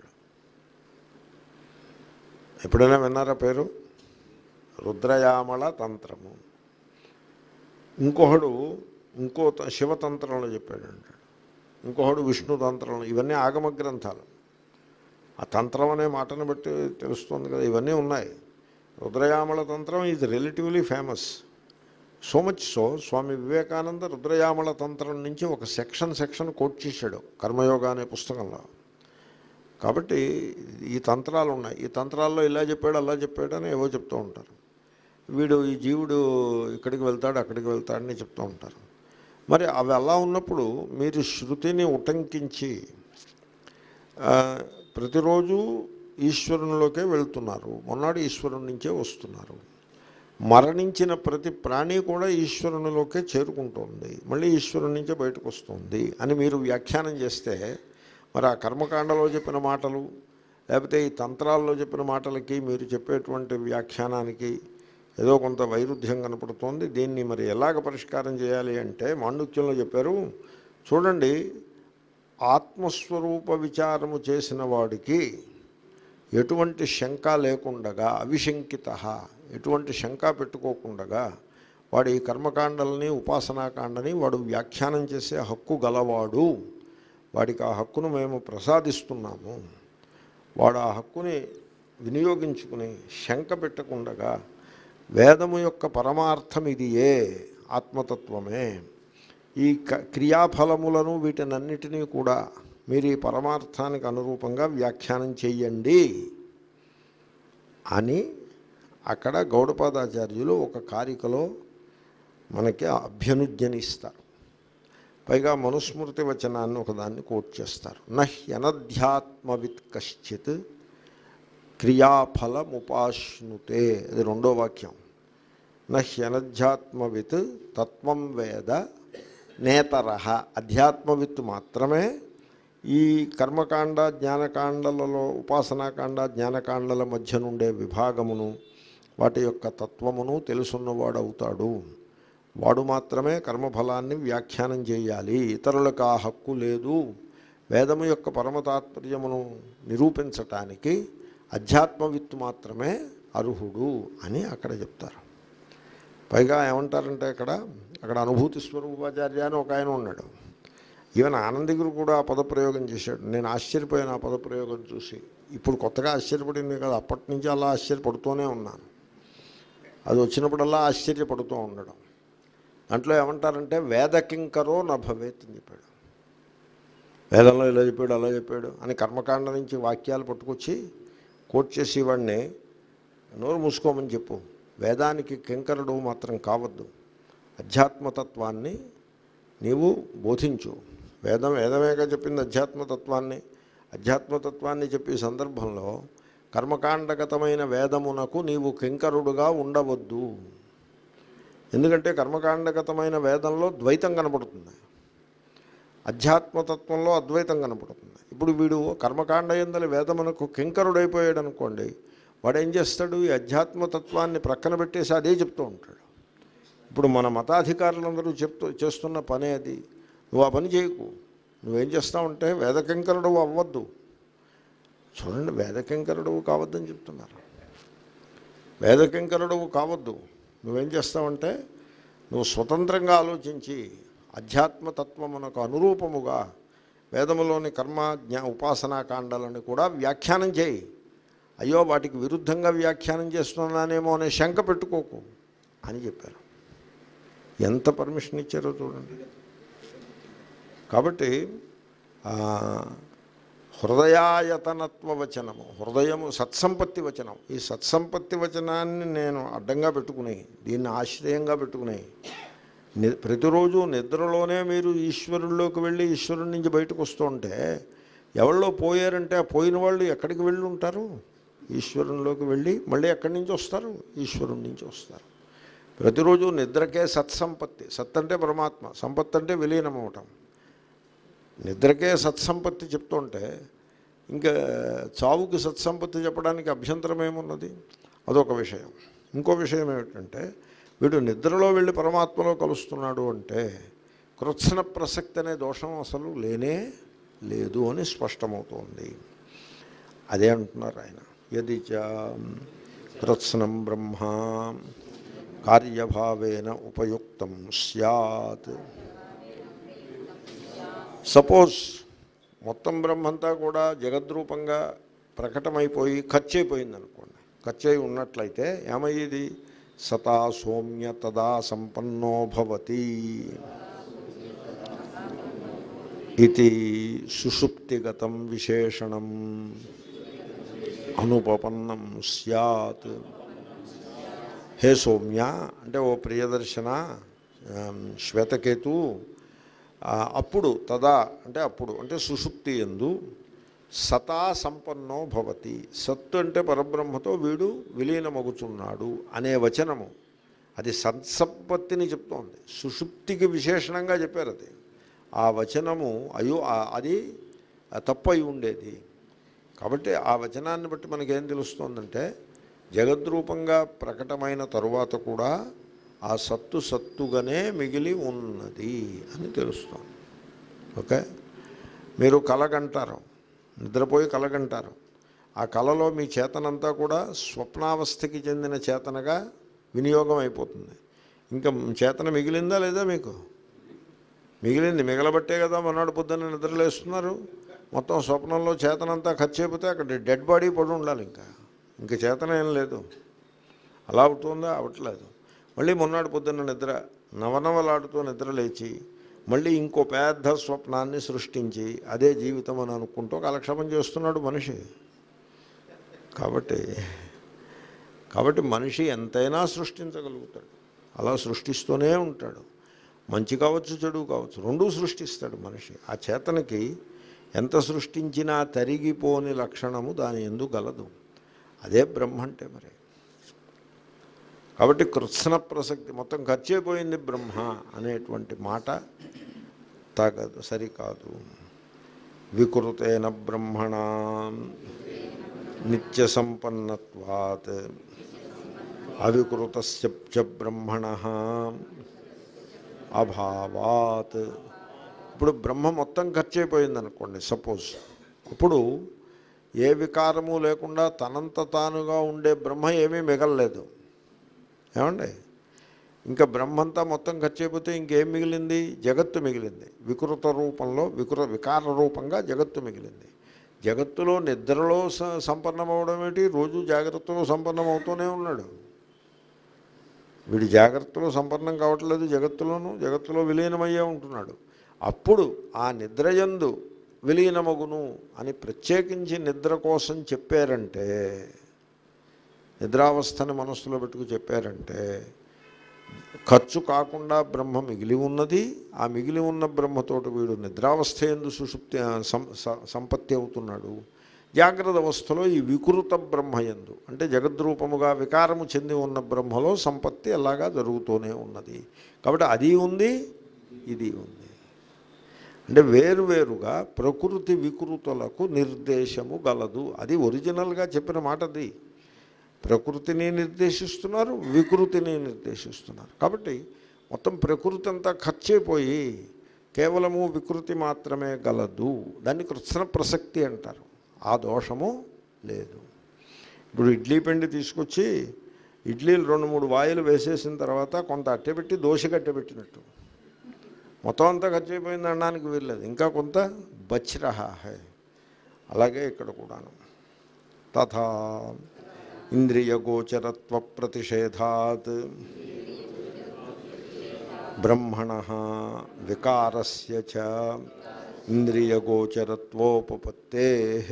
A: ఎప్పుడైనా విన్నారా పేరు రుద్రయామల తంత్రము ఇంకొకడు ఇంకో త- శివతంత్రంలో చెప్పాడు అంటాడు ఇంకొకడు విష్ణు తంత్రంలో ఇవన్నీ ఆగమ గ్రంథాలు ఆ తంత్రం అనే మాటను బట్టి తెలుస్తుంది కదా ఇవన్నీ ఉన్నాయి Rudrayamala Tantra is relatively famous so much so Swami Vivekananda Rudrayamala Tantra నుంచి ఒక సెక్షన్ సెక్షన్ కోట్ చేశాడు కర్మయోగ అనే పుస్తకంలో కాబట్టి ఈ తంత్రాలు ఉన్నాయి ఈ తంత్రాల్లో ఇలా చెప్పాడు అలా చెప్పాడు అని ఏవో చెప్తూ ఉంటారు వీడు ఈ జీవుడు ఇక్కడికి వెళ్తాడు అక్కడికి వెళ్తాడని చెప్తూ ఉంటారు మరి అవి అలా ఉన్నప్పుడు మీరు శృతిని ఉటంకించి ఆ, ప్రతిరోజు ఈశ్వరునిలోకే వెళ్తున్నారు మొన్నాడు ఈశ్వరుని నుంచే వస్తున్నారు మరణించిన ప్రతి ప్రాణి కూడా ఈశ్వరునిలోకే చేరుకుంటుంది మళ్ళీ ఈశ్వరుని నుంచే బయటకు వస్తుంది అని మీరు వ్యాఖ్యానం చేస్తే మరి ఆ కర్మకాండలో చెప్పిన మాటలు లేకపోతే ఈ తంత్రాల్లో చెప్పిన మాటలకి మీరు చెప్పేటువంటి వ్యాఖ్యానానికి ఏదో కొంత వైరుధ్యం కనపడుతోంది దీన్ని మరి ఎలాగ పరిష్కారం చేయాలి అంటే మాండుక్యంలో చెప్పారు చూడండి ఆత్మస్వరూప విచారము చేసిన వాడికి ఎటువంటి శంక లేకుండగా అవిశంకిత ఎటువంటి శంక పెట్టుకోకుండగా వాడు ఈ కర్మకాండల్ని ఉపాసనాకాండని వాడు వ్యాఖ్యానం చేసే హక్కు గలవాడు వాడికి ఆ హక్కును మేము ప్రసాదిస్తున్నాము వాడు ఆ హక్కుని వినియోగించుకుని శంక పెట్టకుండగా వేదము యొక్క పరమార్థం ఇది ఏ ఆత్మతత్వమే ఈ క- క్రియాఫలములను వీటినన్నిటినీ కూడా మీరు ఈ పరమార్థానికి అనురూపంగా వ్యాఖ్యానం చెయ్యండి అని అక్కడ గౌడపాదాచార్యులు ఒక కారికలో మనకి అభ్యనుజ్ఞనిస్తారు పైగా మనుస్మృతి వచనాన్ని ఒకదాన్ని కోట్ చేస్తారు నహ్యనధ్యాత్మవిత్ కశ్చిత్ క్రియాఫలముపాశ్నుతే అది రెండో వాక్యం నహ్యనధ్యాత్మవిత్ తత్వం వేద నేతర అధ్యాత్మవిత్ మాత్రమే ఈ కర్మకాండ జ్ఞానకాండలలో ఉపాసనాకాండ జ్ఞానకాండల మధ్య నుండే విభాగమును వాటి యొక్క తత్వమును తెలుసున్నవాడు అవుతాడు వాడు మాత్రమే కర్మఫలాన్ని వ్యాఖ్యానం చేయాలి ఇతరులకు ఆ హక్కు లేదు వేదము యొక్క పరమతాత్పర్యమును నిరూపించటానికి అధ్యాత్మవిత్తు మాత్రమే అర్హుడు అని అక్కడ చెప్తారు పైగా ఏమంటారంటే ఇక్కడ అక్కడ అనుభూతి స్వరూపాచార్య అని ఒక ఆయన ఉన్నాడు ఈవెన్ ఆనందిగురు కూడా ఆ పదప్రయోగం చేశాడు నేను ఆశ్చర్యపోయాను ఆ పదప్రయోగం చూసి ఇప్పుడు కొత్తగా ఆశ్చర్యపడింది కదా అప్పటి నుంచి అలా ఆశ్చర్యపడుతూనే ఉన్నాను అది వచ్చినప్పుడల్లా ఆశ్చర్యపడుతూ ఉండడం దాంట్లో ఏమంటారంటే వేదకింకరో నా భవేత్ అని చెప్పాడు వేదంలో ఇలా చెప్పాడు అలా చెప్పాడు అని కర్మకాండ నుంచి వాక్యాలు పట్టుకొచ్చి కోట్ చేసి వాడిని నోరు మూసుకోమని చెప్పు వేదానికి కింకరుడు మాత్రం కావద్దు అధ్యాత్మతత్వాన్ని నీవు బోధించు వేదం వేదమేగా చెప్పింది అధ్యాత్మతత్వాన్ని అధ్యాత్మతత్వాన్ని చెప్పే సందర్భంలో కర్మకాండగతమైన వేదమునకు నీవు కింకరుడుగా ఉండవద్దు ఎందుకంటే కర్మకాండగతమైన వేదంలో ద్వైతం కనపడుతుంది అధ్యాత్మతత్వంలో అద్వైతం కనపడుతుంది ఇప్పుడు వీడు కర్మకాండ ఎందలి వేదమునకు కింకరుడైపోయాడు అనుకోండి వాడు ఏం చేస్తాడు ఈ అధ్యాత్మతత్వాన్ని ప్రక్కన పెట్టేసి అదే చెప్తూ ఉంటాడు ఇప్పుడు మన మతాధికారులందరూ చెప్తూ చేస్తున్న పనే అది నువ్వు ఆ పని చేయకు నువ్వేం చేస్తావంటే వేదకింకరుడు అవ్వద్దు చూడండి వేదకింకరుడు కావద్దని చెప్తున్నారు వేదకింకరుడు కావద్దు నువ్వేం చేస్తావంటే నువ్వు స్వతంత్రంగా ఆలోచించి అధ్యాత్మతత్వమునకు అనురూపముగా వేదములోని కర్మ జ్ఞా ఉపాసనా కాండాలని కూడా వ్యాఖ్యానం చేయి అయ్యో వాటికి విరుద్ధంగా వ్యాఖ్యానం చేస్తున్నానేమో అనే శంక పెట్టుకోకు అని చెప్పారు ఎంత పర్మిషన్ ఇచ్చారో చూడండి కాబట్టి ఆ, హృదయాయతనత్వ వచనము హృదయము సత్సంపత్తి వచనం ఈ సత్సంపత్తి వచనాన్ని నేను అడ్డంగా పెట్టుకుని దీన్ని ఆశ్రయంగా పెట్టుకుని ని ప్రతిరోజు నిద్రలోనే మీరు ఈశ్వరుల్లోకి వెళ్ళి ఈశ్వరుడి నుంచి బయటకు వస్తూ ఉంటే ఎవరిలో పోయారంటే ఆ పోయిన వాళ్ళు ఎక్కడికి వెళ్ళి ఉంటారు ఈశ్వరునిలోకి వెళ్ళి మళ్ళీ ఎక్కడి నుంచి వస్తారు ఈశ్వరుడి నుంచి వస్తారు ప్రతిరోజు నిద్రకే సత్సంపత్తి సత్ అంటే పరమాత్మ సంపత్తి అంటే విలీనం అవటం నిద్రకే సత్సంపత్తి చెప్తుంటే ఇంకా చావుకి సత్సంపత్తి చెప్పడానికి అభ్యంతరం ఏమున్నది అదొక విషయం ఇంకో విషయం ఏమిటంటే వీడు నిద్రలో వెళ్ళి పరమాత్మలో కలుస్తున్నాడు అంటే కృత్సన ప్రసక్తి అనే దోషం అసలు లేనే లేదు అని స్పష్టమవుతోంది అదే అంటున్నారు ఆయన యది చ కృత్సనం బ్రహ్మ కార్యభావేన ఉపయుక్తం సత్ సపోజ్ మొత్తం బ్రహ్మంతా కూడా జగద్రూపంగా ప్రకటమైపోయి ఖర్చు అయిపోయింది అనుకోండి ఖర్చు అయి ఉన్నట్లయితే ఏమయ్యేది సతా సౌమ్య తదా సంపన్నో భవతి ఇది సుషుప్తిగతం విశేషణం అనుపపన్నం సత్ హే సౌమ్య అంటే ఓ ప్రియదర్శన ఆమ్, శ్వేతకేతు ఆ, అప్పుడు తదా అంటే అప్పుడు అంటే సుషుప్తి ఎందు సతా సంపన్నో భవతి సత్తు అంటే పరబ్రహ్మతో వీడు విలీనమగుచున్నాడు అనే వచనము అది సత్సంపత్తిని చెప్తోంది సుషుప్తికి విశేషణంగా చెప్పారు అది ఆ వచనము అయ్యో ఆ- అది తప్పు అయి ఉండేది కాబట్టి ఆ వచనాన్ని బట్టి మనకేం తెలుస్తోందంటే జగద్రూపంగా ప్రకటమైన తరువాత కూడా ఆ సత్తు సత్తుగానే మిగిలి ఉన్నది అని తెలుస్తోంది ఓకే మీరు కలగంటారు నిద్రపోయి కలగంటారు ఆ కళలో మీ చేతనంతా కూడా స్వప్నావస్థకి చెందిన చేతనగా వినియోగం అయిపోతుంది ఇంకా చేతన మిగిలిందా లేదా మీకు మిగిలింది మిగలబట్టే కదా మొన్నటి పొద్దున్న నిద్రలేస్తున్నారు మొత్తం స్వప్నంలో చేతనంతా ఖర్చు అయిపోతే అక్కడ డెడ్ బాడీ పడి ఉండాలి ఇంకా ఇంక చేతన ఏం లేదు అలా అవుతుందా అవట్లేదు మళ్ళీ మొన్నటి పొద్దున్న నిద్ర నవనవలాడుతూ నిద్ర లేచి మళ్ళీ ఇంకో పెద్ద స్వప్నాన్ని సృష్టించి అదే జీవితం అని అనుకుంటూ కాలక్షేపం చేస్తున్నాడు మనిషి కాబట్టి కాబట్టి మనిషి ఎంతైనా సృష్టించగలుగుతాడు అలా సృష్టిస్తూనే ఉంటాడు మంచి కావచ్చు చెడు కావచ్చు రెండూ సృష్టిస్తాడు మనిషి ఆ చేతనకి ఎంత సృష్టించినా తరిగిపోని లక్షణము దాని ఎందు గలదు అదే బ్రహ్మ అంటే మరి కాబట్టి కృత్సన ప్రసక్తి మొత్తం ఖర్చు అయిపోయింది బ్రహ్మ అనేటువంటి మాట తగదు సరికాదు వికృతేన బ్రహ్మణ నిత్య సంపన్నత్వాత్ అవికృత బ్రహ్మణ అభావాత్ ఇప్పుడు బ్రహ్మ మొత్తం ఖర్చు అయిపోయింది అనుకోండి సపోజ్ ఇప్పుడు ఏ వికారము లేకుండా తనంత తానుగా ఉండే బ్రహ్మ ఏమీ మిగలలేదు ఏమండి ఇంకా బ్రహ్మంతా మొత్తం ఖర్చు అయిపోతే ఇంకేం మిగిలింది జగత్తు మిగిలింది వికృత రూపంలో వికృత వికార రూపంగా జగత్తు మిగిలింది జగత్తులో నిద్రలో స- సంపన్నమవడం ఏంటి రోజు జాగ్రత్తలో సంపన్నమవుతూనే ఉన్నాడు వీడి జాగ్రత్తలో సంపన్నం కావట్లేదు జగత్తులోను జగత్తులో విలీనమయ్యే ఉంటున్నాడు అప్పుడు ఆ నిద్రయందు విలీనమగును అని ప్రత్యేకించి నిద్ర కోసం చెప్పారంటే నిద్రావస్థని మనస్సులో పెట్టుకు చెప్పారంటే ఖర్చు కాకుండా బ్రహ్మ మిగిలి ఉన్నది ఆ మిగిలి ఉన్న బ్రహ్మతోటి వీడు నిద్రావస్థ ఎందు సుషుప్తి సం- స- సంపత్తి అవుతున్నాడు జాగ్రత్త అవస్థలో ఈ వికృత బ్రహ్మయందు అంటే జగద్రూపముగా వికారము చెంది ఉన్న బ్రహ్మలో సంపత్తి అలాగా జరుగుతూనే ఉన్నది కాబట్టి అది ఉంది ఇది ఉంది అంటే వేరువేరుగా ప్రకృతి వికృతులకు నిర్దేశము గలదు అది ఒరిజినల్గా చెప్పిన మాట అది ప్రకృతిని నిర్దేశిస్తున్నారు వికృతిని నిర్దేశిస్తున్నారు కాబట్టి మొత్తం ప్రకృతి అంతా ఖర్చయిపోయి కేవలము వికృతి మాత్రమే గలదు దాన్ని కృత్సన ప్రసక్తి అంటారు ఆ దోషము లేదు ఇప్పుడు ఇడ్లీ పిండి తీసుకొచ్చి ఇడ్లీలు రెండు మూడు వాయిలు వేసేసిన తర్వాత కొంత అట్టెపెట్టి దోశ కట్టెపెట్టినట్టు మొత్తం అంతా ఖర్చు అయిపోయింది అనడానికి వీల్లేదు ఇంకా కొంత బచ్ రహా హై అలాగే ఇక్కడ కూడాను తథా ఇంద్రియగోచరత్వ ప్రతిషేధాత్ బ్రహ్మణ వికారస్య చ ఇంద్రియగోచరత్వోపపత్తే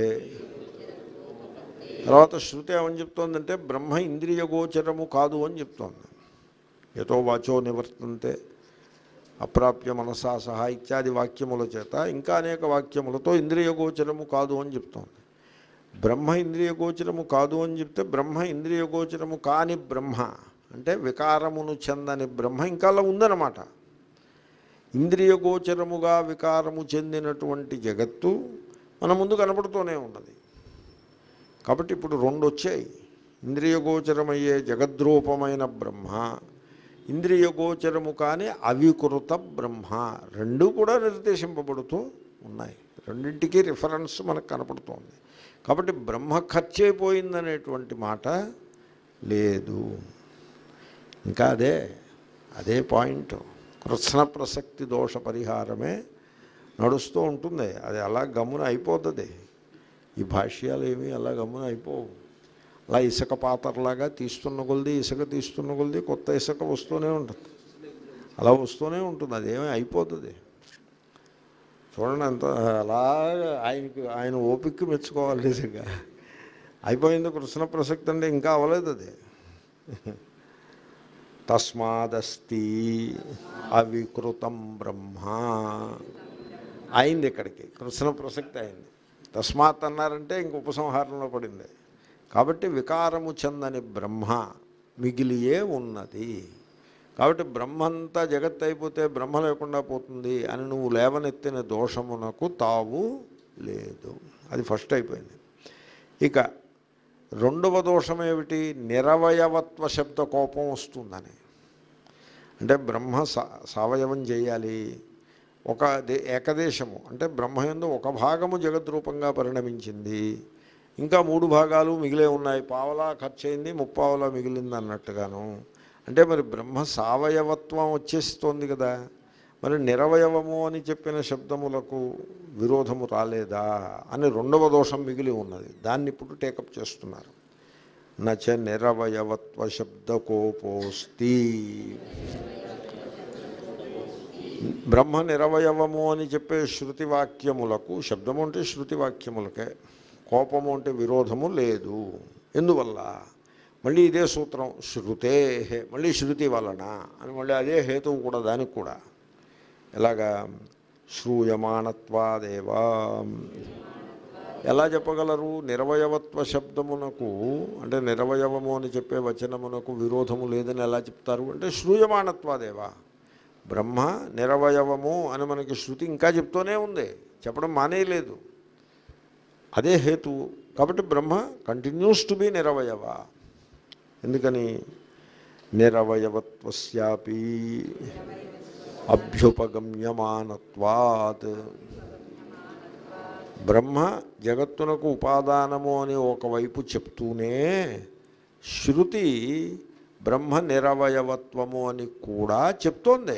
A: తర్వాత శృతి ఏమని చెప్తోందంటే బ్రహ్మ ఇంద్రియగోచరము కాదు అని చెప్తోంది యతో వాచో నివర్తంతే అప్రాప్య మనసా సహా ఇత్యాది వాక్యముల చేత ఇంకా అనేక వాక్యములతో ఇంద్రియగోచరము కాదు అని చెప్తోంది బ్రహ్మ ఇంద్రియగోచరము కాదు అని చెప్తే బ్రహ్మ ఇంద్రియగోచరము కాని బ్రహ్మ అంటే వికారమును చెందని బ్రహ్మ ఇంకా అలా ఉందన్నమాట ఇంద్రియగోచరముగా వికారము చెందినటువంటి జగత్తు మన ముందు కనపడుతూనే ఉన్నది కాబట్టి ఇప్పుడు రెండు వచ్చాయి ఇంద్రియగోచరమయ్యే జగద్రూపమైన బ్రహ్మ ఇంద్రియగోచరము కాని అవికృత బ్రహ్మ రెండు కూడా నిర్దేశింపబడుతూ ఉన్నాయి రెండింటికి రిఫరెన్స్ మనకు కనపడుతోంది కాబట్టి బ్రహ్మ ఖర్చయిపోయిందనేటువంటి మాట లేదు ఇంకా అదే అదే పాయింట్ కృష్ణ ప్రసక్తి దోష పరిహారమే నడుస్తూ ఉంటుంది అది అలా గమ్మున అయిపోతుంది ఈ భాష్యాలు ఏమీ అలా గమ్మున అయిపోవు అలా ఇసుక పాత్రలాగా తీస్తున్న కొలిది ఇసుక తీస్తున్న కొలిది కొత్త ఇసుక వస్తూనే ఉంటుంది అలా వస్తూనే ఉంటుంది అదేమీ అయిపోతుంది చూడండి అంత అలా ఆయనకి ఆయన ఓపిక మెచ్చుకోవాలి నిజంగా అయిపోయింది కృష్ణ ప్రసక్తి అంటే ఇంకా అవ్వలేదు అది తస్మాదస్తి అవికృతం బ్రహ్మ అయింది ఇక్కడికి కృష్ణ ప్రసక్తి అయింది తస్మాత్ అన్నారంటే ఇంక ఉపసంహారంలో పడింది కాబట్టి వికారము చెందని బ్రహ్మ మిగిలియే ఉన్నది కాబట్టి బ్రహ్మంతా జగత్ అయిపోతే బ్రహ్మ లేకుండా పోతుంది అని నువ్వు లేవనెత్తిన దోషమునకు తావు లేదు అది ఫస్ట్ అయిపోయింది ఇక రెండవ దోషం ఏమిటి నిరవయవత్వ శబ్ద కోపం వస్తుందని అంటే బ్రహ్మ సా సవయవం చేయాలి ఒక దే ఏకదేశము అంటే బ్రహ్మయందు ఒక భాగము జగద్రూపంగా పరిణమించింది ఇంకా మూడు భాగాలు మిగిలే ఉన్నాయి పావలా ఖర్చు అయింది ముప్పావలా మిగిలింది అన్నట్టుగాను అంటే మరి బ్రహ్మ సావయవత్వం వచ్చేస్తోంది కదా మరి నిరవయవము అని చెప్పిన శబ్దములకు విరోధము రాలేదా అని రెండవ దోషం మిగిలి ఉన్నది దాన్ని ఇప్పుడు టేకప్ చేస్తున్నారు నచ నిరవయవత్వ శబ్దకోపోస్తి బ్రహ్మ నిరవయవము అని చెప్పే శృతి వాక్యములకు శబ్దము అంటే శృతి వాక్యములకే కోపము అంటే విరోధము లేదు ఎందువల్ల మళ్ళీ ఇదే సూత్రం శృతే మళ్ళీ శృతి వలన అని మళ్ళీ అదే హేతువు కూడా దానికి కూడా ఎలాగా శ్రూయమానత్వాదేవా ఎలా చెప్పగలరు నిరవయవత్వ శబ్దమునకు అంటే నిరవయవము అని చెప్పే వచనమునకు విరోధము లేదని ఎలా చెప్తారు అంటే శ్రూయమానత్వాదేవా బ్రహ్మ నిరవయవము అని మనకి శృతి ఇంకా చెప్తూనే ఉంది చెప్పడం మానేయలేదు అదే హేతువు కాబట్టి బ్రహ్మ కంటిన్యూస్ టు బి నిరవయవ ఎందుకని నిరవయవత్వస్యాపి అభ్యుపగమ్యమానత్వాత్ బ్రహ్మ జగత్తునకు ఉపాదానము అని ఒకవైపు చెప్తూనే శృతి బ్రహ్మ నిరవయవత్వము అని కూడా చెప్తోంది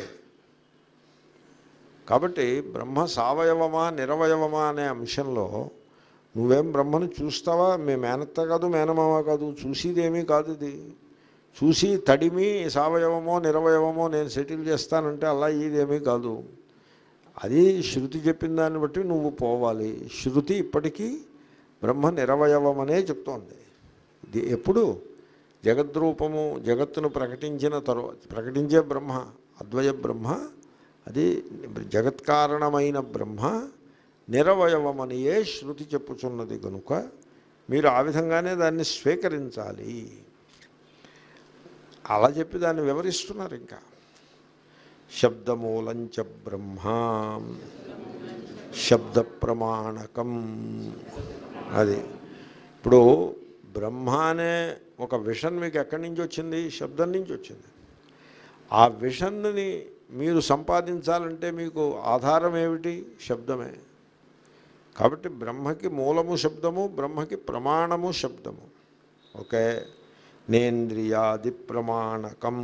A: కాబట్టి బ్రహ్మ సావయవమా నిరవయవమా అనే అంశంలో నువ్వేం బ్రహ్మను చూస్తావా మీ మేనత్త కాదు మేనమామ కాదు చూసేదేమీ కాదు ఇది చూసి తడిమి సావయవమో నిరవయవమో నేను సెటిల్ చేస్తానంటే అలా ఇదేమీ కాదు అది శృతి చెప్పిన దాన్ని బట్టి నువ్వు పోవాలి శృతి ఇప్పటికీ బ్రహ్మ నిరవయవమనే చెప్తోంది ఇది ఎప్పుడు జగద్రూపము జగత్తును ప్రకటించిన తర్వాత ప్రకటించే బ్రహ్మ అద్వయ బ్రహ్మ అది జగత్కారణమైన బ్రహ్మ నిరవయవమనియే శృతి చెప్పుచున్నది కనుక మీరు ఆ విధంగానే దాన్ని స్వీకరించాలి అలా చెప్పి దాన్ని వివరిస్తున్నారు ఇంకా శబ్దమూలంచ బ్రహ్మ శబ్ద ప్రమాణకం అది ఇప్పుడు బ్రహ్మ అనే ఒక విషన్ మీకు ఎక్కడి నుంచి వచ్చింది శబ్దం నుంచి వచ్చింది ఆ విషన్ని మీరు సంపాదించాలంటే మీకు ఆధారం ఏమిటి శబ్దమే కాబట్టి బ్రహ్మకి మూలము శబ్దము బ్రహ్మకి ప్రమాణము శబ్దము ఓకే నేంద్రియాది ప్రమాణకం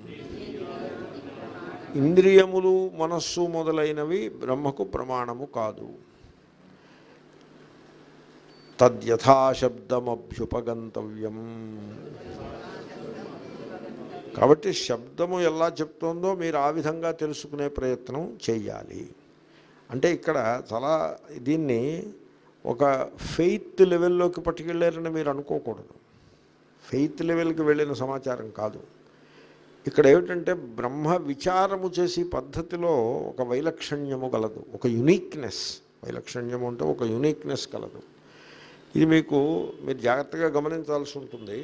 A: ఇంద్రియములు మనస్సు మొదలైనవి బ్రహ్మకు ప్రమాణము కాదు తద్యథాశబ్దమభ్యుపగంతవ్యం కాబట్టి శబ్దము ఎలా చెప్తోందో మీరు ఆ విధంగా తెలుసుకునే ప్రయత్నం చేయాలి అంటే ఇక్కడ చాలా దీన్ని ఒక ఫెయిత్ లెవెల్లోకి పట్టుకెళ్ళారని మీరు అనుకోకూడదు ఫెయిత్ లెవెల్కి వెళ్ళిన సమాచారం కాదు ఇక్కడ ఏమిటంటే బ్రహ్మ విచారము చేసే పద్ధతిలో ఒక వైలక్షణ్యము గలదు ఒక యునీక్నెస్ వైలక్షణ్యము అంటే ఒక యునీక్నెస్ కలదు ఇది మీకు మీరు జాగ్రత్తగా గమనించాల్సి ఉంటుంది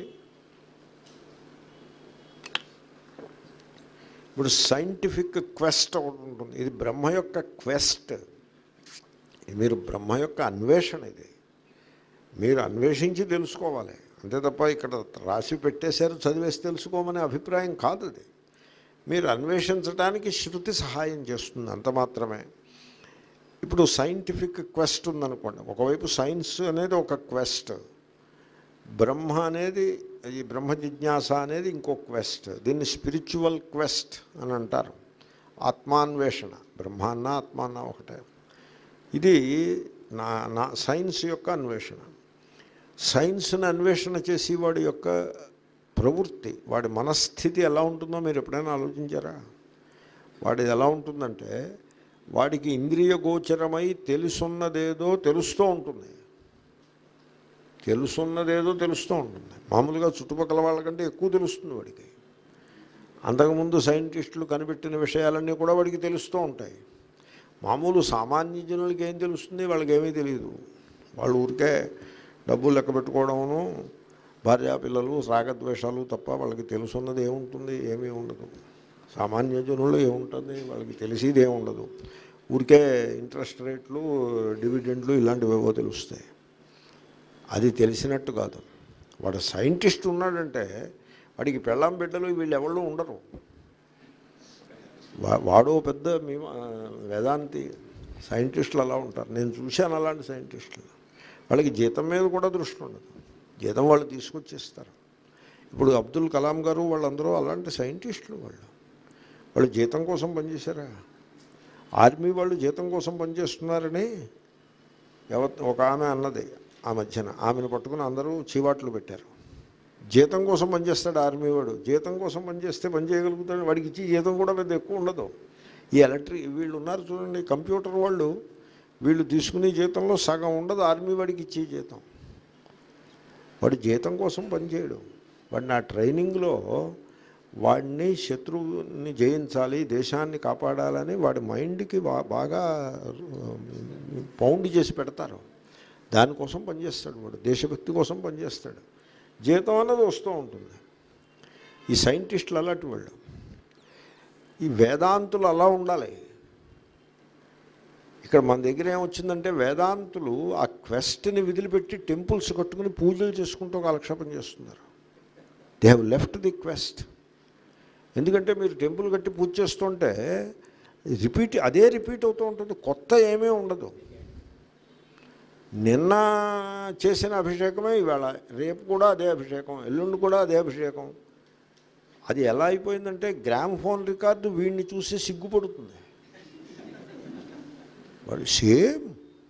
A: ఇప్పుడు సైంటిఫిక్ క్వెస్ట్ ఒకటి ఉంటుంది ఇది బ్రహ్మ యొక్క క్వెస్ట్ ఇది మీరు బ్రహ్మ యొక్క అన్వేషణ ఇది మీరు అన్వేషించి తెలుసుకోవాలి అంతే తప్ప ఇక్కడ రాసి పెట్టేశారు చదివేసి తెలుసుకోమనే అభిప్రాయం కాదు అది మీరు అన్వేషించడానికి శృతి సహాయం చేస్తుంది అంత మాత్రమే ఇప్పుడు సైంటిఫిక్ క్వెస్ట్ ఉందనుకోండి ఒకవైపు సైన్స్ అనేది ఒక క్వెస్ట్ బ్రహ్మ అనేది ఈ బ్రహ్మ జిజ్ఞాస అనేది ఇంకో క్వెస్ట్ దీన్ని స్పిరిచువల్ క్వెస్ట్ అని అంటారు ఆత్మాన్వేషణ బ్రహ్మాన్న ఆత్మాన్న ఒకటే ఇది నా నా సైన్స్ యొక్క అన్వేషణ సైన్స్ని అన్వేషణ చేసి వాడి యొక్క ప్రవృత్తి వాడి మనస్థితి ఎలా ఉంటుందో మీరు ఎప్పుడైనా ఆలోచించారా వాడిది ఎలా ఉంటుందంటే వాడికి ఇంద్రియ గోచరమై తెలుసున్నదేదో తెలుస్తూ ఉంటుంది తెలుసున్నదేదో తెలుస్తూ ఉంటుంది మామూలుగా చుట్టుపక్కల వాళ్ళకంటే ఎక్కువ తెలుస్తుంది వాడికి అంతకుముందు సైంటిస్టులు కనిపెట్టిన విషయాలన్నీ కూడా వాడికి తెలుస్తూ ఉంటాయి మామూలు సామాన్య జనులకి ఏం తెలుస్తుంది వాళ్ళకి ఏమీ తెలియదు వాళ్ళు ఊరికే డబ్బులు లెక్క పెట్టుకోవడమును భార్యాపిల్లలు రాగద్వేషాలు తప్ప వాళ్ళకి తెలుసున్నది ఏముంటుంది ఏమీ ఉండదు సామాన్య జనులు ఏముంటుంది వాళ్ళకి తెలిసేది ఏమి ఉండదు ఊరికే ఇంట్రెస్ట్ రేట్లు డివిడెండ్లు ఇలాంటివేవో తెలుస్తాయి అది తెలిసినట్టు కాదు వాడు సైంటిస్ట్ ఉన్నాడంటే వాడికి పెళ్ళాం బిడ్డలు వీళ్ళు ఎవళ్ళు ఉండరు వా వాడు పెద్ద మేము వేదాంతి సైంటిస్టులు అలా ఉంటారు నేను చూశాను అలాంటి సైంటిస్టులు వాళ్ళకి జీతం మీద కూడా దృష్టి ఉండదు జీతం వాళ్ళు తీసుకొచ్చేస్తారు ఇప్పుడు అబ్దుల్ కలాం గారు వాళ్ళందరూ అలాంటి సైంటిస్టులు వాళ్ళు వాళ్ళు జీతం కోసం పనిచేశారా ఆర్మీ వాళ్ళు జీతం కోసం పనిచేస్తున్నారని ఎవ ఒక ఆమె అన్నది ఆ మధ్యన ఆమెను పట్టుకుని అందరూ చీవాట్లు పెట్టారు జీతం కోసం పనిచేస్తాడు ఆర్మీ వాడు జీతం కోసం పనిచేస్తే పని చేయగలుగుతాడు వాడికి ఇచ్చి జీతం కూడా పెద్ద ఎక్కువ ఉండదు ఈ ఎలక్ట్రిక్ వీళ్ళు ఉన్నారు చూడండి కంప్యూటర్ వాళ్ళు వీళ్ళు తీసుకునే జీతంలో సగం ఉండదు ఆర్మీ వాడికి ఇచ్చే జీతం వాడు జీతం కోసం పనిచేయడు వాడు నా ట్రైనింగ్లో వాడిని శత్రువుని జయించాలి దేశాన్ని కాపాడాలని వాడి మైండ్కి బా- బాగా పౌండ్ చేసి పెడతారు దానికోసం పనిచేస్తాడు వాడు దేశభక్తి కోసం పనిచేస్తాడు జీతం అన్నది వస్తూ ఉంటుంది ఈ సైంటిస్టులు అలాంటి వాళ్ళు ఈ వేదాంతులు అలా ఉండాలి ఇక్కడ మన దగ్గర ఏమొచ్చిందంటే వేదాంతులు ఆ క్వెస్ట్ని విదిలిపెట్టి టెంపుల్స్ కట్టుకుని పూజలు చేసుకుంటూ కాలక్షేపం చేస్తున్నారు they have left the quest ఎందుకంటే మీరు టెంపుల్ కట్టి పూజ చేస్తుంటే రిపీట్ అదే రిపీట్ అవుతూ ఉంటుంది కొత్త ఏమీ ఉండదు నిన్న చేసిన అభిషేకమే ఇవాళ రేపు కూడా అదే అభిషేకం ఎల్లుండి కూడా అదే అభిషేకం అది ఎలా అయిపోయిందంటే గ్రామ్ ఫోన్ రికార్డు వీడిని చూసి సిగ్గుపడుతుంది వాడు సేమ్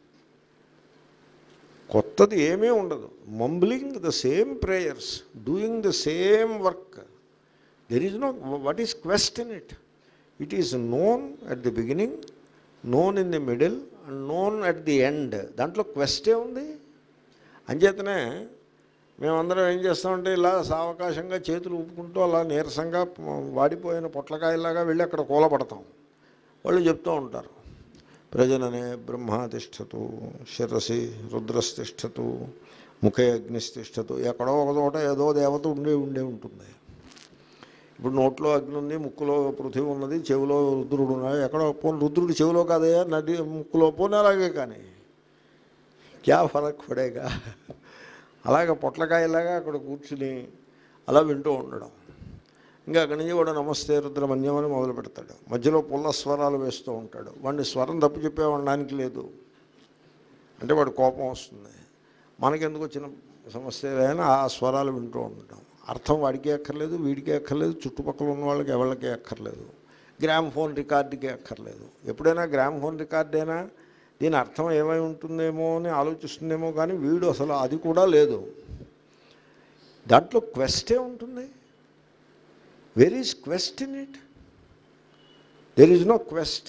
A: కొత్తది ఏమీ ఉండదు mumbling the same prayers doing the same work there is no what is quest in it it is known at the beginning known in the middle and known at the end దాంట్లో క్వెస్టే ఉంది అంచేతనే మేమందరం ఏం చేస్తామంటే ఇలా సావకాశంగా చేతులు ఊపుకుంటూ అలా నీరసంగా వాడిపోయిన పొట్లకాయలాగా వెళ్ళి అక్కడ కూలపడతాం వాళ్ళు చెప్తూ ఉంటారు ప్రజననే బ్రహ్మాతిష్టతు శిరసి రుద్రస్తిష్టతు ముఖే అగ్నిస్తిష్టతు ఎక్కడో ఒక చోట ఏదో దేవత ఉండే ఉండే ఉంటుంది ఇప్పుడు నోట్లో అగ్ని ఉంది ముక్కులో పృథివీ ఉన్నది చెవిలో రుద్రుడు ఉన్నాడు ఎక్కడో పోనీ రుద్రుడు చెవిలో కాదయ్యా నది ముక్కులో పోనీ అలాగే కానీ క్యా ఫరక్ పడేగా అలాగే పొట్లకాయలాగా అక్కడ కూర్చుని అలా వింటూ ఉండడం ఇంకా అక్కడి నుంచి కూడా నమస్తే రుద్రమన్యం అని మొదలు పెడతాడు మధ్యలో పుల్ల స్వరాలు వేస్తూ ఉంటాడు వాడిని స్వరం తప్పు చెప్పేవడానికి లేదు అంటే వాడు కోపం వస్తుంది మనకెందుకు వచ్చిన సమస్య అయినా ఆ స్వరాలు వింటూ ఉండటం అర్థం వాడికి అక్కర్లేదు వీడికి అక్కర్లేదు చుట్టుపక్కల ఉన్న వాళ్ళకి ఎవరికి అక్కర్లేదు గ్రామ్ ఫోన్ రికార్డుకి అక్కర్లేదు ఎప్పుడైనా గ్రామ్ ఫోన్ రికార్డ్ అయినా దీని అర్థం ఏమై ఉంటుందేమో అని ఆలోచిస్తుందేమో కానీ వీడు అసలు అది కూడా లేదు దాంట్లో క్వెస్టే ఉంటుంది where is quest in it there is no quest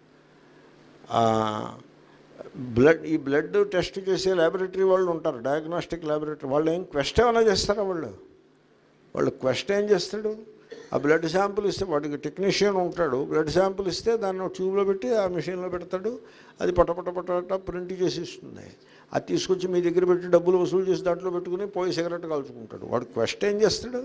A: blood ఈ బ్లడ్ టెస్ట్ చేసే ల్యాబొరేటరీ వాళ్ళు ఉంటారు డయాగ్నోస్టిక్ ల్యాబొరేటరీ వాళ్ళు ఏం క్వెస్ట్ ఏమైనా చేస్తారా వాళ్ళు వాళ్ళు క్వెస్ట్ ఏం చేస్తాడు ఆ బ్లడ్ శాంపుల్ ఇస్తే వాడికి టెక్నీషియన్ ఉంటాడు బ్లడ్ శాంపుల్ ఇస్తే దాన్ని ఒక ట్యూబ్లో పెట్టి ఆ మిషన్లో పెడతాడు అది పట పట పట పట ప్రింట్ చేసి ఇస్తుంది అది తీసుకొచ్చి మీ దగ్గర పెట్టి డబ్బులు వసూలు చేసి దాంట్లో పెట్టుకుని పోయి సిగరెట్ కాల్చుకుంటాడు వాడు క్వెస్ట్ ఏం చేస్తాడు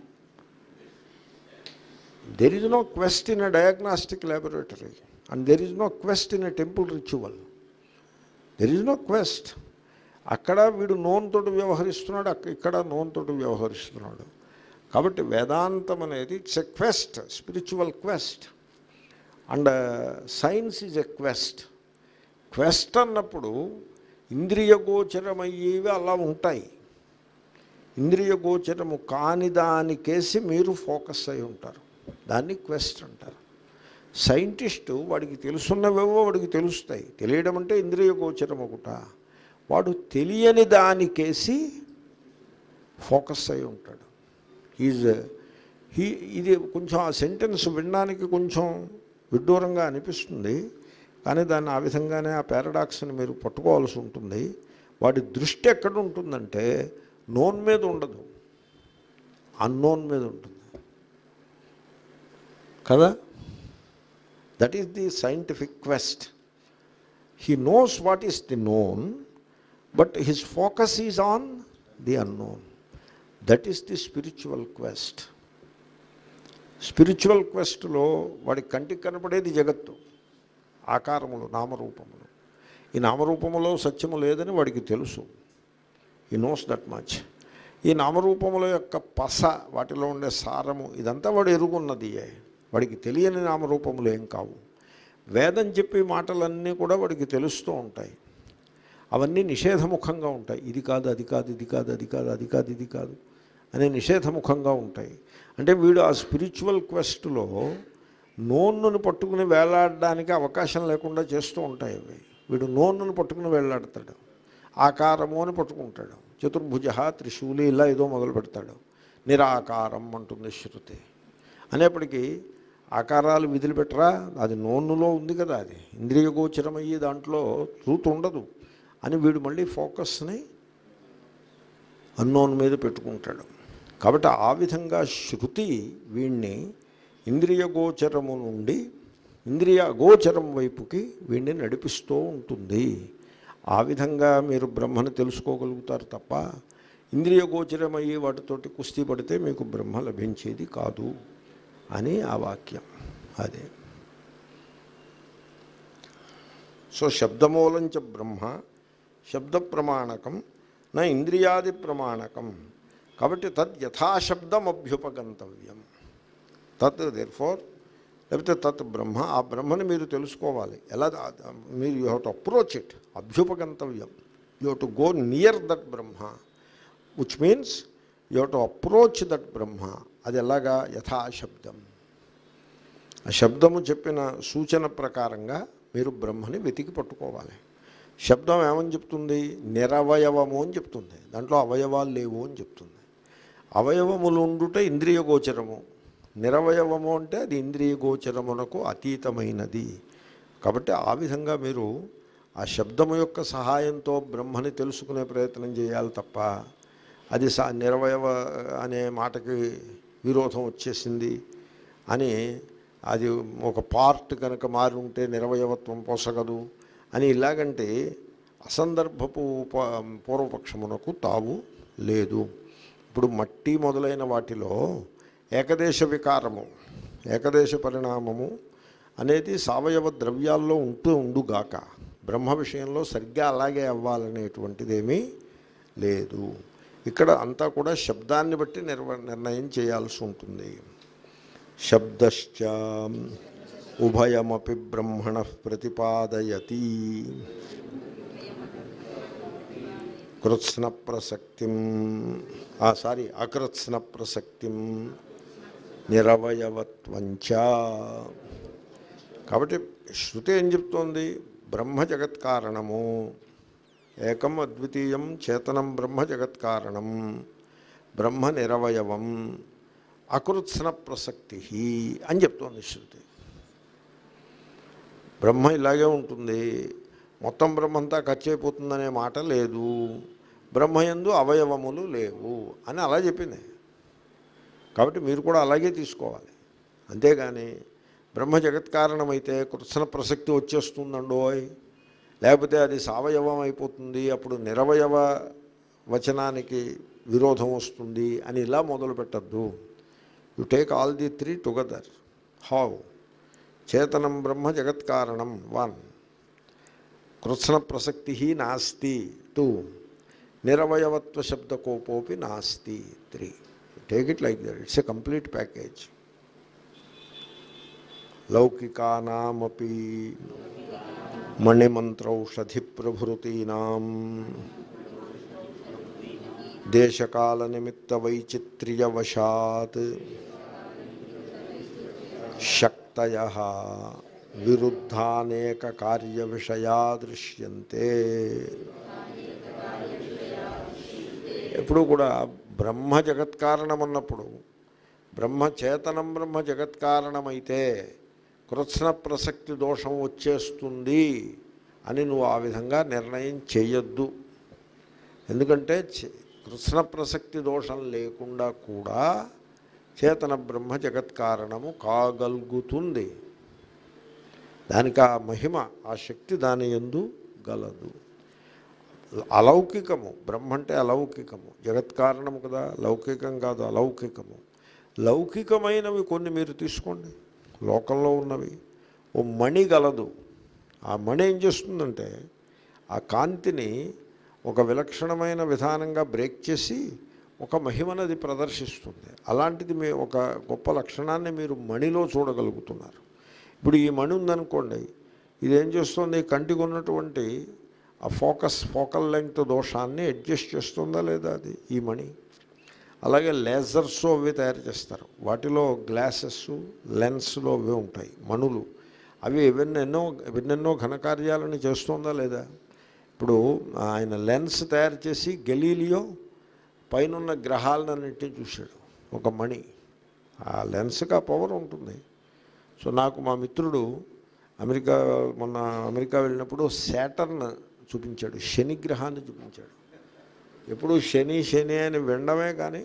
A: there is no quest in a diagnostic laboratory and there is no quest in a temple ritual there is no quest అక్కడ వీడు నోన్తో వ్యవహరిస్తున్నాడు అక్క ఇక్కడ నోన్తో వ్యవహరిస్తున్నాడు కాబట్టి వేదాంతం అనేది it's a quest spiritual quest and science is a quest quest అన్నప్పుడు ఇంద్రియ గోచరమయ్యేవి అలా ఉంటాయి ఇంద్రియ గోచరము కాని దానికేసి మీరు ఫోకస్ అయి ఉంటారు దాన్ని క్వెస్ట్ అంటారు సైంటిస్టు వాడికి తెలుసున్నవేవో వాడికి తెలుస్తాయి తెలియడం అంటే ఇంద్రియ గోచరం ఒకట వాడు తెలియని దానికేసి ఫోకస్ అయి ఉంటాడు ఈజ్ హీ ఇది కొంచెం ఆ సెంటెన్స్ వినడానికి కొంచెం విడ్డూరంగా అనిపిస్తుంది కానీ దాన్ని ఆ విధంగానే ఆ పారాడాక్స్ని మీరు పట్టుకోవాల్సి ఉంటుంది వాడి దృష్టి ఎక్కడ ఉంటుందంటే నోన్ మీద ఉండదు అన్నోన్ మీద ఉంటుంది కదా that is the scientific quest he knows what is the known but his focus is on the unknown that is the spiritual quest spiritual క్వెస్ట్లో వాడి కంటికి కనపడేది జగత్తు ఆకారములు నామరూపములు ఈ నామరూపములో సత్యము లేదని వాడికి తెలుసు ఈ నోస్ దట్ మచ్ ఈ నామరూపముల యొక్క పస వాటిలో ఉండే సారము ఇదంతా వాడు ఎరుగున్నది వాడికి తెలియని నామరూపములు ఏం కావు వేదం చెప్పే మాటలన్నీ కూడా వాడికి తెలుస్తూ ఉంటాయి అవన్నీ నిషేధముఖంగా ఉంటాయి ఇది కాదు అది కాదు ఇది కాదు అది కాదు అది కాదు ఇది కాదు అనే నిషేధముఖంగా ఉంటాయి అంటే వీడు ఆ స్పిరిచువల్ క్వెస్ట్లో నోన్నును పట్టుకుని వేలాడడానికి అవకాశం లేకుండా చేస్తూ ఉంటాయి అవి వీడు నోన్నును పట్టుకుని వేలాడతాడు ఆకారము అని పట్టుకుంటాడు చతుర్భుజ త్రిశూలి ఇలా ఏదో మొదలు పెడతాడు నిరాకారం అంటుంది శృతి అనేప్పటికీ ఆకారాలు విదిలిపెట్టరా అది నోన్నులో ఉంది కదా అది ఇంద్రియ గోచరమయ్యి దాంట్లో ట్రూత్ ఉండదు అని వీడు మళ్ళీ ఫోకస్ని అన్నోన్ మీద పెట్టుకుంటాడు కాబట్టి ఆ విధంగా శృతి వీణ్ణి ఇంద్రియ గోచరము నుండి ఇంద్రియ గోచరం వైపుకి వీణ్ణి నడిపిస్తూ ఉంటుంది ఆ విధంగా మీరు బ్రహ్మను తెలుసుకోగలుగుతారు తప్ప ఇంద్రియ గోచరమయ్యే వాటితోటి కుస్తీ పడితే మీకు బ్రహ్మ లభించేది కాదు అని ఆ వాక్యం అదే సో శబ్దమూలంచ బ్రహ్మ శబ్ద ప్రమాణకం నా ఇంద్రియాది ప్రమాణకం కాబట్టి తద్ యథాశబ్దం అభ్యుపగంతవ్యం తత్ దేర్ ఫోర్ లేకపోతే తత్ బ్రహ్మ ఆ బ్రహ్మని మీరు తెలుసుకోవాలి ఎలా మీరు you have to approach it అభ్యుపగంతవ్యం you have to go near that Brahma which means you have to approach that Brahma అది ఎలాగా యథాశబ్దం ఆ శబ్దము చెప్పిన సూచన ప్రకారంగా మీరు బ్రహ్మని వెతికి పట్టుకోవాలి శబ్దం ఏమని చెప్తుంది నిరవయవము అని చెప్తుంది దాంట్లో అవయవాలు లేవు అని చెప్తుంది అవయవములు ఉండుట ఇంద్రియ గోచరము నిరవయవము అంటే అది ఇంద్రియ గోచరమునకు అతీతమైనది కాబట్టి ఆ విధంగా మీరు ఆ శబ్దము యొక్క సహాయంతో బ్రహ్మని తెలుసుకునే ప్రయత్నం చేయాలి తప్ప అది సా నిరవయవ అనే మాటకి విరోధం వచ్చేసింది అని అది ఒక పార్ట్ కనుక మారి ఉంటే నిరవయవత్వం పోసగదు అని ఇలాగంటే అసందర్భపు ఉప- పూర్వపక్షమునకు తావు లేదు ఇప్పుడు మట్టి మొదలైన వాటిలో ఏకదేశ వికారము ఏకదేశ పరిణామము అనేది సావయవ ద్రవ్యాల్లో ఉంటూ ఉండుగాక బ్రహ్మ విషయంలో సరిగ్గా అలాగే అవ్వాలనేటువంటిదేమీ లేదు ఇక్కడ అంతా కూడా శబ్దాన్ని బట్టి నిర్వ నిర్ణయం చేయాల్సి ఉంటుంది శబ్దశ్చ ఉభయమపి బ్రహ్మణ ప్రతిపాదయతి కృత్స్న ప్రసక్తిం ఆ సారీ అకృత్స్న ప్రసక్తిం నిరవయవత్వంచ కాబట్టి శృతి ఏం చెప్తోంది బ్రహ్మ జగత్ కారణము ఏకం అద్వితీయం చేతనం బ్రహ్మ జగత్ కారణం బ్రహ్మ నిరవయవం అకృత్స్న ప్రసక్తి అని చెప్తోంది శృతి బ్రహ్మ ఇలాగే ఉంటుంది మొత్తం బ్రహ్మంతా ఖర్చు అయిపోతుందనే మాట లేదు బ్రహ్మయందు అవయవములు లేవు అని అలా చెప్పింది కాబట్టి మీరు కూడా అలాగే తీసుకోవాలి అంతేగాని బ్రహ్మ జగత్ కారణమైతే కృత్సన ప్రసక్తి వచ్చేస్తుందండోయ్ లేకపోతే అది సవయవం అయిపోతుంది అప్పుడు నిరవయవ వచనానికి విరోధం వస్తుంది అని ఇలా మొదలు పెట్టద్దు you take all the three together how చేతనం బ్రహ్మ జగత్ కారణం వన్ కృత్స్న ప్రసక్తి నాస్తి టూ నిరవయవత్వ శబ్దకోపోపి నాస్తి three take it like that it's a complete package లౌకికానామపి మణిమంత్రౌషధి ప్రభృతీనాం దేశకాల నిమిత్త వైచిత్ర్యవశాత్ శక్తయ విరుద్ధానేక కార్య విషయా దృశ్యంతే ఎప్పుడు కూడా బ్రహ్మ జగత్కారణం అన్నప్పుడు బ్రహ్మ చేతనం బ్రహ్మ జగత్కారణమైతే కృత్స్న ప్రసక్తి దోషం వచ్చేస్తుంది అని నువ్వు ఆ విధంగా నిర్ణయం చేయొద్దు ఎందుకంటే చే- కృష్ణ ప్రసక్తి దోషం లేకుండా కూడా చేతన బ్రహ్మ జగత్కారణము కాగలుగుతుంది దానికి ఆ మహిమ ఆ శక్తి దాని ఎందు గలదు అలౌకికము బ్రహ్మ అంటే అలౌకికము జగత్కారణము కదా లౌకికం కాదు అలౌకికము లౌకికమైనవి కొన్ని మీరు తీసుకోండి లోకంలో ఉన్నవి ఓ మణి గలదు ఆ మణి ఏం చేస్తుందంటే ఆ కాంతిని ఒక విలక్షణమైన విధానంగా బ్రేక్ చేసి ఒక మహిమనది ప్రదర్శిస్తుంది అలాంటిది మీ ఒక గొప్ప లక్షణాన్ని మీరు మణిలో చూడగలుగుతున్నారు ఇప్పుడు ఈ మణి ఉందనుకోండి ఇదేం చేస్తుంది కంటికి ఉన్నటువంటి ఆ ఫోకస్ ఫోకల్ లెంగ్త్ దోషాన్ని అడ్జస్ట్ చేస్తుందా లేదా అది ఈ మణి అలాగే లేజర్స్ అవి తయారు చేస్తారు వాటిలో గ్లాసెస్ లెన్స్లో అవి ఉంటాయి మణులు అవి ఎన్నెన్నో ఎన్నెన్నో ఘనకార్యాలను చేస్తుందా లేదా ఇప్పుడు ఆయన లెన్స్ తయారు చేసి గెలీలియో పైనున్న గ్రహాలన్నింటినీ చూశాడు ఒక మణి ఆ లెన్స్కి ఆ పవర్ ఉంటుంది సో నాకు మా మిత్రుడు అమెరికా మొన్న అమెరికా వెళ్ళినప్పుడు శాటర్న్ చూపించాడు శని గ్రహాన్ని చూపించాడు ఎప్పుడు శని శని అని వినడమే కానీ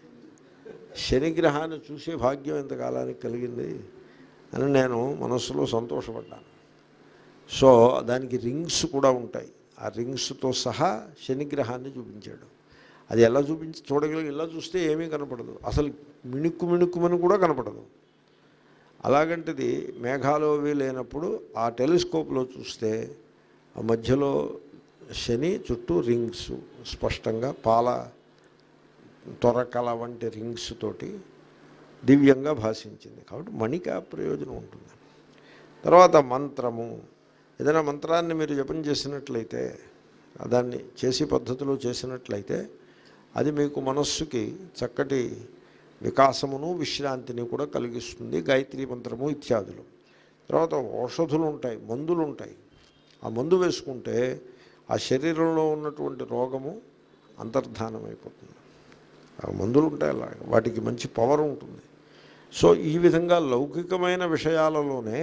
A: శని గ్రహాన్ని చూసే భాగ్యం ఎంతకాలానికి కలిగింది అని నేను మనస్సులో సంతోషపడ్డాను సో దానికి రింగ్స్ కూడా ఉంటాయి ఆ రింగ్స్తో సహా శనిగ్రహాన్ని చూపించాడు అది ఎలా చూపించి చూడగలిగి ఇలా చూస్తే ఏమీ కనపడదు అసలు మిణుక్కు మిణుక్కుమని కూడా కనపడదు అలాగంటిది మేఘాలు అవి లేనప్పుడు ఆ టెలిస్కోప్లో చూస్తే ఆ మధ్యలో శని చుట్టూ రింగ్స్ స్పష్టంగా పాల తొరకల వంటి రింగ్స్ తోటి దివ్యంగా భాషించింది కాబట్టి మణికి ఆ ప్రయోజనం ఉంటుంది తర్వాత మంత్రము ఏదైనా మంత్రాన్ని మీరు జపం చేసినట్లయితే దాన్ని చేసి పద్ధతిలో చేసినట్లయితే అది మీకు మనస్సుకి చక్కటి వికాసమును విశ్రాంతిని కూడా కలిగిస్తుంది గాయత్రి మంత్రము ఇత్యాదులు తర్వాత ఔషధులు ఉంటాయి మందులు ఉంటాయి ఆ మందు వేసుకుంటే ఆ శరీరంలో ఉన్నటువంటి రోగము అంతర్ధానం అయిపోతుంది ఆ మందులు ఉంటాయి అలా వాటికి మంచి పవర్ ఉంటుంది సో ఈ విధంగా లౌకికమైన విషయాలలోనే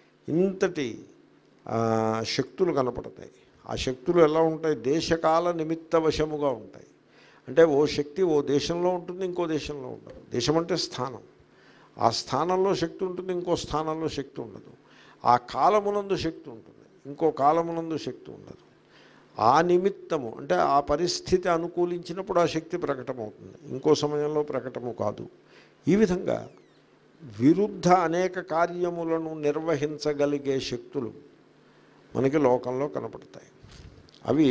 A: ఇంతటి ఆ, శక్తులు కనపడతాయి ఆ శక్తులు ఎలా ఉంటాయి దేశకాల నిమిత్త వశముగా ఉంటాయి అంటే ఓ శక్తి ఓ దేశంలో ఉంటుంది ఇంకో దేశంలో ఉండదు దేశం అంటే స్థానం ఆ స్థానంలో శక్తి ఉంటుంది ఇంకో స్థానంలో శక్తి ఉండదు ఆ కాలమునందు శక్తి ఉంటుంది ఇంకో కాలమునందు శక్తి ఉండదు ఆ నిమిత్తము అంటే ఆ పరిస్థితి అనుకూలించినప్పుడు ఆ శక్తి ప్రకటమవుతుంది ఇంకో సమయంలో ప్రకటము కాదు ఈ విధంగా విరుద్ధ అనేక కార్యములను నిర్వహించగలిగే శక్తులు మనకి లోకంలో కనపడతాయి అవి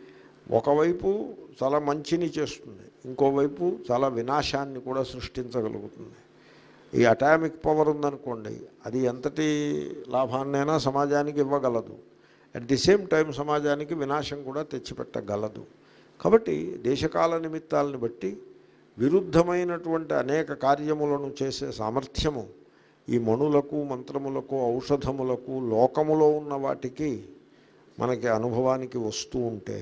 A: ఒకవైపు చాలా మంచిని చేస్తుంది ఇంకోవైపు చాలా వినాశాన్ని కూడా సృష్టించగలుగుతుంది ఈ అటామిక్ పవర్ ఉందనుకోండి అది ఎంతటి లాభాన్నైనా సమాజానికి ఇవ్వగలదు అట్ ది సేమ్ టైం సమాజానికి వినాశం కూడా తెచ్చిపెట్టగలదు కాబట్టి దేశకాల నిమిత్తాలను బట్టి విరుద్ధమైనటువంటి అనేక కార్యములను చేసే సామర్థ్యము ఈ మణులకు మంత్రములకు ఔషధములకు లోకములో ఉన్న వాటికి మనకి అనుభవానికి వస్తూ ఉంటే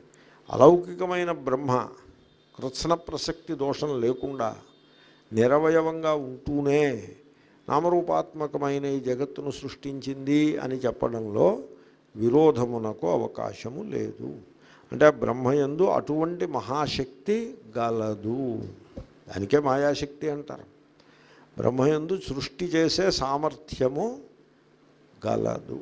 A: అలౌకికమైన బ్రహ్మ కృత్స్న ప్రసక్తి దోషం లేకుండా నిరవయవంగా ఉంటూనే నామరూపాత్మకమైన ఈ జగత్తును సృష్టించింది అని చెప్పడంలో విరోధమునకు అవకాశము లేదు అంటే ఆ బ్రహ్మయందు అటువంటి మహాశక్తి గలదు దానికే మాయాశక్తి అంటారు బ్రహ్మయందు సృష్టి చేసే సామర్థ్యము గలదు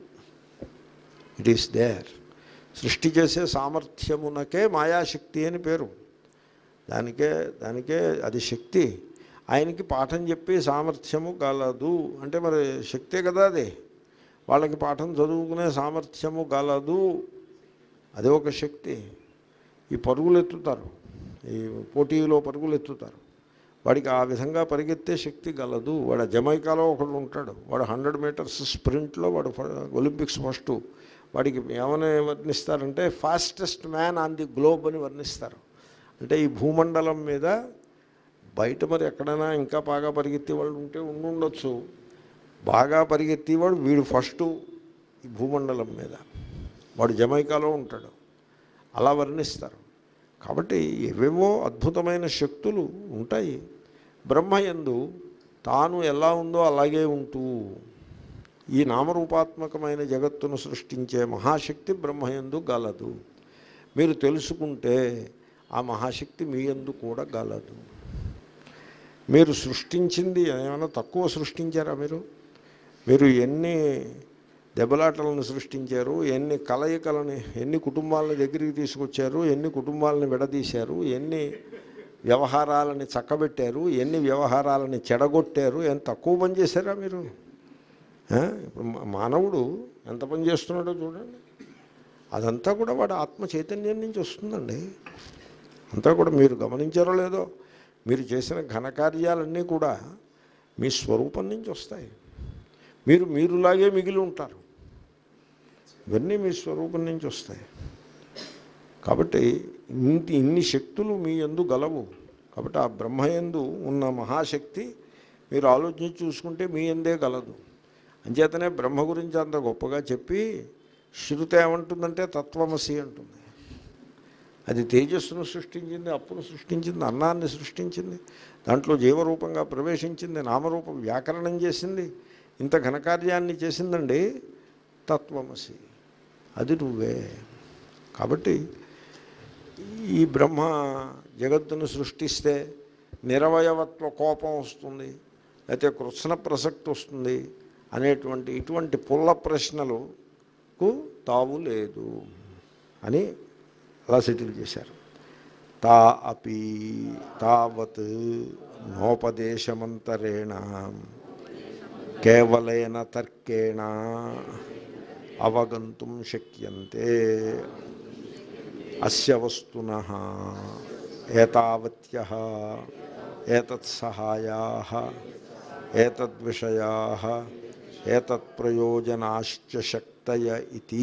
A: ఇట్ ఈస్ దేర్ సృష్టి చేసే సామర్థ్యమునకే మాయాశక్తి అని పేరు దానికే దానికే అది శక్తి ఆయనకి పాఠం చెప్పి సామర్థ్యము గలదు అంటే మరి శక్తే కదా అది వాళ్ళకి పాఠం చదువుకునే సామర్థ్యము గలదు అదే ఒక శక్తి ఈ పరుగులు ఎత్తుతారు ఈ పోటీలో పరుగులు ఎత్తుతారు వాడికి ఆ విధంగా పరిగెత్తే శక్తి గలదు వాడు జమైకాలో ఒకడు ఉంటాడు వాడు హండ్రెడ్ మీటర్స్ స్ప్రింట్లో వాడు ఫ- ఒలింపిక్స్ ఫస్ట్ వాడికి ఏమని వర్ణిస్తారంటే fastest man on the globe అని వర్ణిస్తారు అంటే ఈ భూమండలం మీద బయట మరి ఎక్కడైనా ఇంకా బాగా పరిగెత్తే వాళ్ళు ఉంటే ఉండుండొచ్చు బాగా పరిగెత్తేవాడు వీడు ఫస్ట్ ఈ భూమండలం మీద వాడు జమైకాలో ఉంటాడు అలా వర్ణిస్తారు కాబట్టి ఏవేవో అద్భుతమైన శక్తులు ఉంటాయి బ్రహ్మయందు తాను ఎలా ఉందో అలాగే ఉంటూ ఈ నామరూపాత్మకమైన జగత్తును సృష్టించే మహాశక్తి బ్రహ్మయందు గలదు మీరు తెలుసుకుంటే ఆ మహాశక్తి మీ యందు కూడా గలదు మీరు సృష్టించింది ఏమైనా తక్కువ సృష్టించారా మీరు మీరు ఎన్ని దెబ్బలాటలను సృష్టించారు ఎన్ని కలయికలని ఎన్ని కుటుంబాలని దగ్గరికి తీసుకొచ్చారు ఎన్ని కుటుంబాలని విడదీశారు ఎన్ని వ్యవహారాలని చక్కబెట్టారు ఎన్ని వ్యవహారాలని చెడగొట్టారు ఎంత తక్కువ పని చేశారా మీరు ఆ? ఇప్పుడు మా- మానవుడు ఎంత పని చేస్తున్నాడో చూడండి అదంతా కూడా వాడు ఆత్మ చైతన్యం నుంచి వస్తుందండి అంతా కూడా మీరు గమనించారో లేదో మీరు చేసిన ఘనకార్యాలన్నీ కూడా మీ స్వరూపం నుంచి వస్తాయి మీరు మీరులాగే మిగిలి ఉంటారు ఇవన్నీ మీ స్వరూపం నుంచి వస్తాయి కాబట్టి ఇంటి ఇన్ని శక్తులు మీ యందు గలవు కాబట్టి ఆ బ్రహ్మయందు ఉన్న మహాశక్తి మీరు ఆలోచించి చూసుకుంటే మీ ఎందే గలదు అంచేతనే బ్రహ్మ గురించి అంత గొప్పగా చెప్పి శృతి ఏమంటుందంటే తత్వమసి అంటుంది అది తేజస్సును సృష్టించింది అప్పును సృష్టించింది అన్నాన్ని సృష్టించింది దాంట్లో జీవరూపంగా ప్రవేశించింది నామరూపం వ్యాకరణం చేసింది ఇంత ఘనకార్యాన్ని చేసిందండి తత్వమసి అది నువ్వే కాబట్టి ఈ బ్రహ్మ జగత్తును సృష్టిస్తే నిరవయవత్వ కోపం వస్తుంది లేకపోతే కృష్ణ ప్రసక్తి వస్తుంది అనేటువంటి ఇటువంటి పుల్ల ప్రశ్నలకు తావు లేదు అని అలా సెటిల్ చేశారు తా అపి తావత్ నోపదేశమంతరేణ కేవలేన తర్కేణ అవగంతుం శక్యంతే అస్య వస్తున ఏతావత్య ఏతత్సహాయా ఏతద్విషయా ఏతత్ప్రయోజనాశ్చ శక్తయ ఇది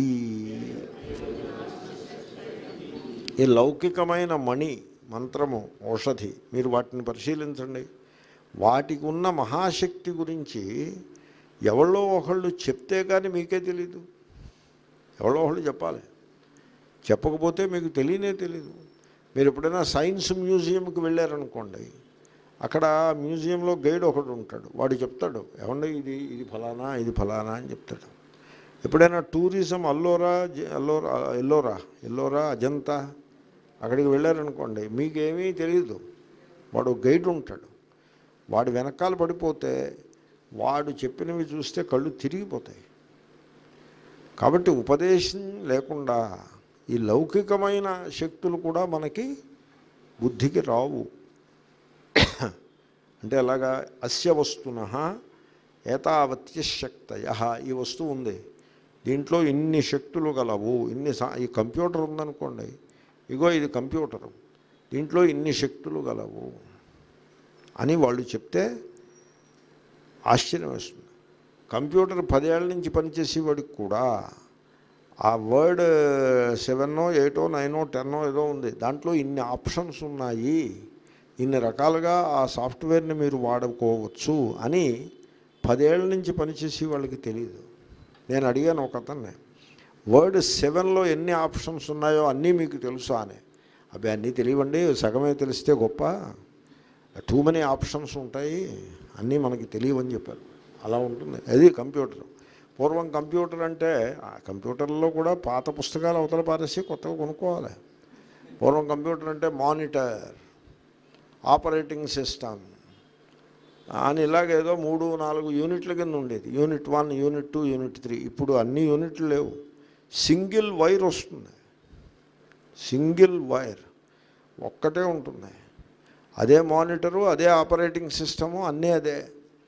A: ఈ లౌకికమైన మణి మంత్రము ఔషధి మీరు వాటిని పరిశీలించండి వాటికి ఉన్న మహాశక్తి గురించి ఎవరో ఒకళ్ళు చెప్తే కానీ మీకే తెలీదు ఎవరో ఒకళ్ళు చెప్పాలి చెప్పకపోతే మీకు తెలియనే తెలీదు మీరు ఎప్పుడైనా సైన్స్ మ్యూజియంకి వెళ్ళారనుకోండి అక్కడ మ్యూజియంలో గైడ్ ఒకడు ఉంటాడు వాడు చెప్తాడు ఏమండి ఇది ఇది ఫలానా ఇది ఫలానా అని చెప్తాడు ఎప్పుడైనా టూరిజం అల్లోరా జ- అల్లోరా ఎల్లోరా ఎల్లోరా అజంతా అక్కడికి వెళ్ళారనుకోండి మీకేమీ తెలియదు వాడు గైడ్ ఉంటాడు వాడు వెనకాల పడిపోతే వాడు చెప్పినవి చూస్తే కళ్ళు తిరిగిపోతాయి కాబట్టి ఉపదేశం లేకుండా ఈ లౌకికమైన శక్తులు కూడా మనకి బుద్ధికి రావు అంటే అలాగా అస్య వస్తున ఏతావత్యశక్తయ ఈ వస్తువు ఉంది దీంట్లో ఇన్ని శక్తులు గలవు ఇన్ని సా- ఈ కంప్యూటర్ ఉందనుకోండి ఇగో ఇది కంప్యూటరు దీంట్లో ఇన్ని శక్తులు గలవు అని వాళ్ళు చెప్తే ఆశ్చర్యం వేస్తుంది కంప్యూటర్ పదేళ్ల నుంచి పనిచేసేవాడికి కూడా ఆ వర్డ్ సెవెన్నో ఎయిటో నైనో టెన్నో ఏదో ఉంది దాంట్లో ఇన్ని ఆప్షన్స్ ఉన్నాయి ఇన్ని రకాలుగా ఆ సాఫ్ట్వేర్ని మీరు వాడుకోవచ్చు అని పదేళ్ల నుంచి పనిచేసే వాళ్ళకి తెలియదు నేను అడిగాను ఒక అతన్ని వర్డ్ సెవెన్లో ఎన్ని ఆప్షన్స్ ఉన్నాయో అన్నీ మీకు తెలుసా అని అవి అన్నీ తెలియవండి సగమే తెలిస్తే గొప్ప టూ మెనీ ఆప్షన్స్ ఉంటాయి అన్నీ మనకి తెలియవని చెప్పారు అలా ఉంటుంది అది కంప్యూటర్ పూర్వం కంప్యూటర్ అంటే ఆ కంప్యూటర్లో కూడా పాత పుస్తకాలు అవతల పారేసి కొత్తగా కొనుక్కోవాలి పూర్వం కంప్యూటర్ అంటే మానిటర్ ఆపరేటింగ్ సిస్టమ్ అని ఇలాగేదో మూడు నాలుగు యూనిట్ల కింద ఉండేది unit one unit two unit three ఇప్పుడు అన్ని యూనిట్లు లేవు సింగిల్ వైర్ వస్తుంది సింగిల్ వైర్ ఒక్కటే ఉంటుంది అదే మానిటరు అదే ఆపరేటింగ్ సిస్టము అన్నీ అదే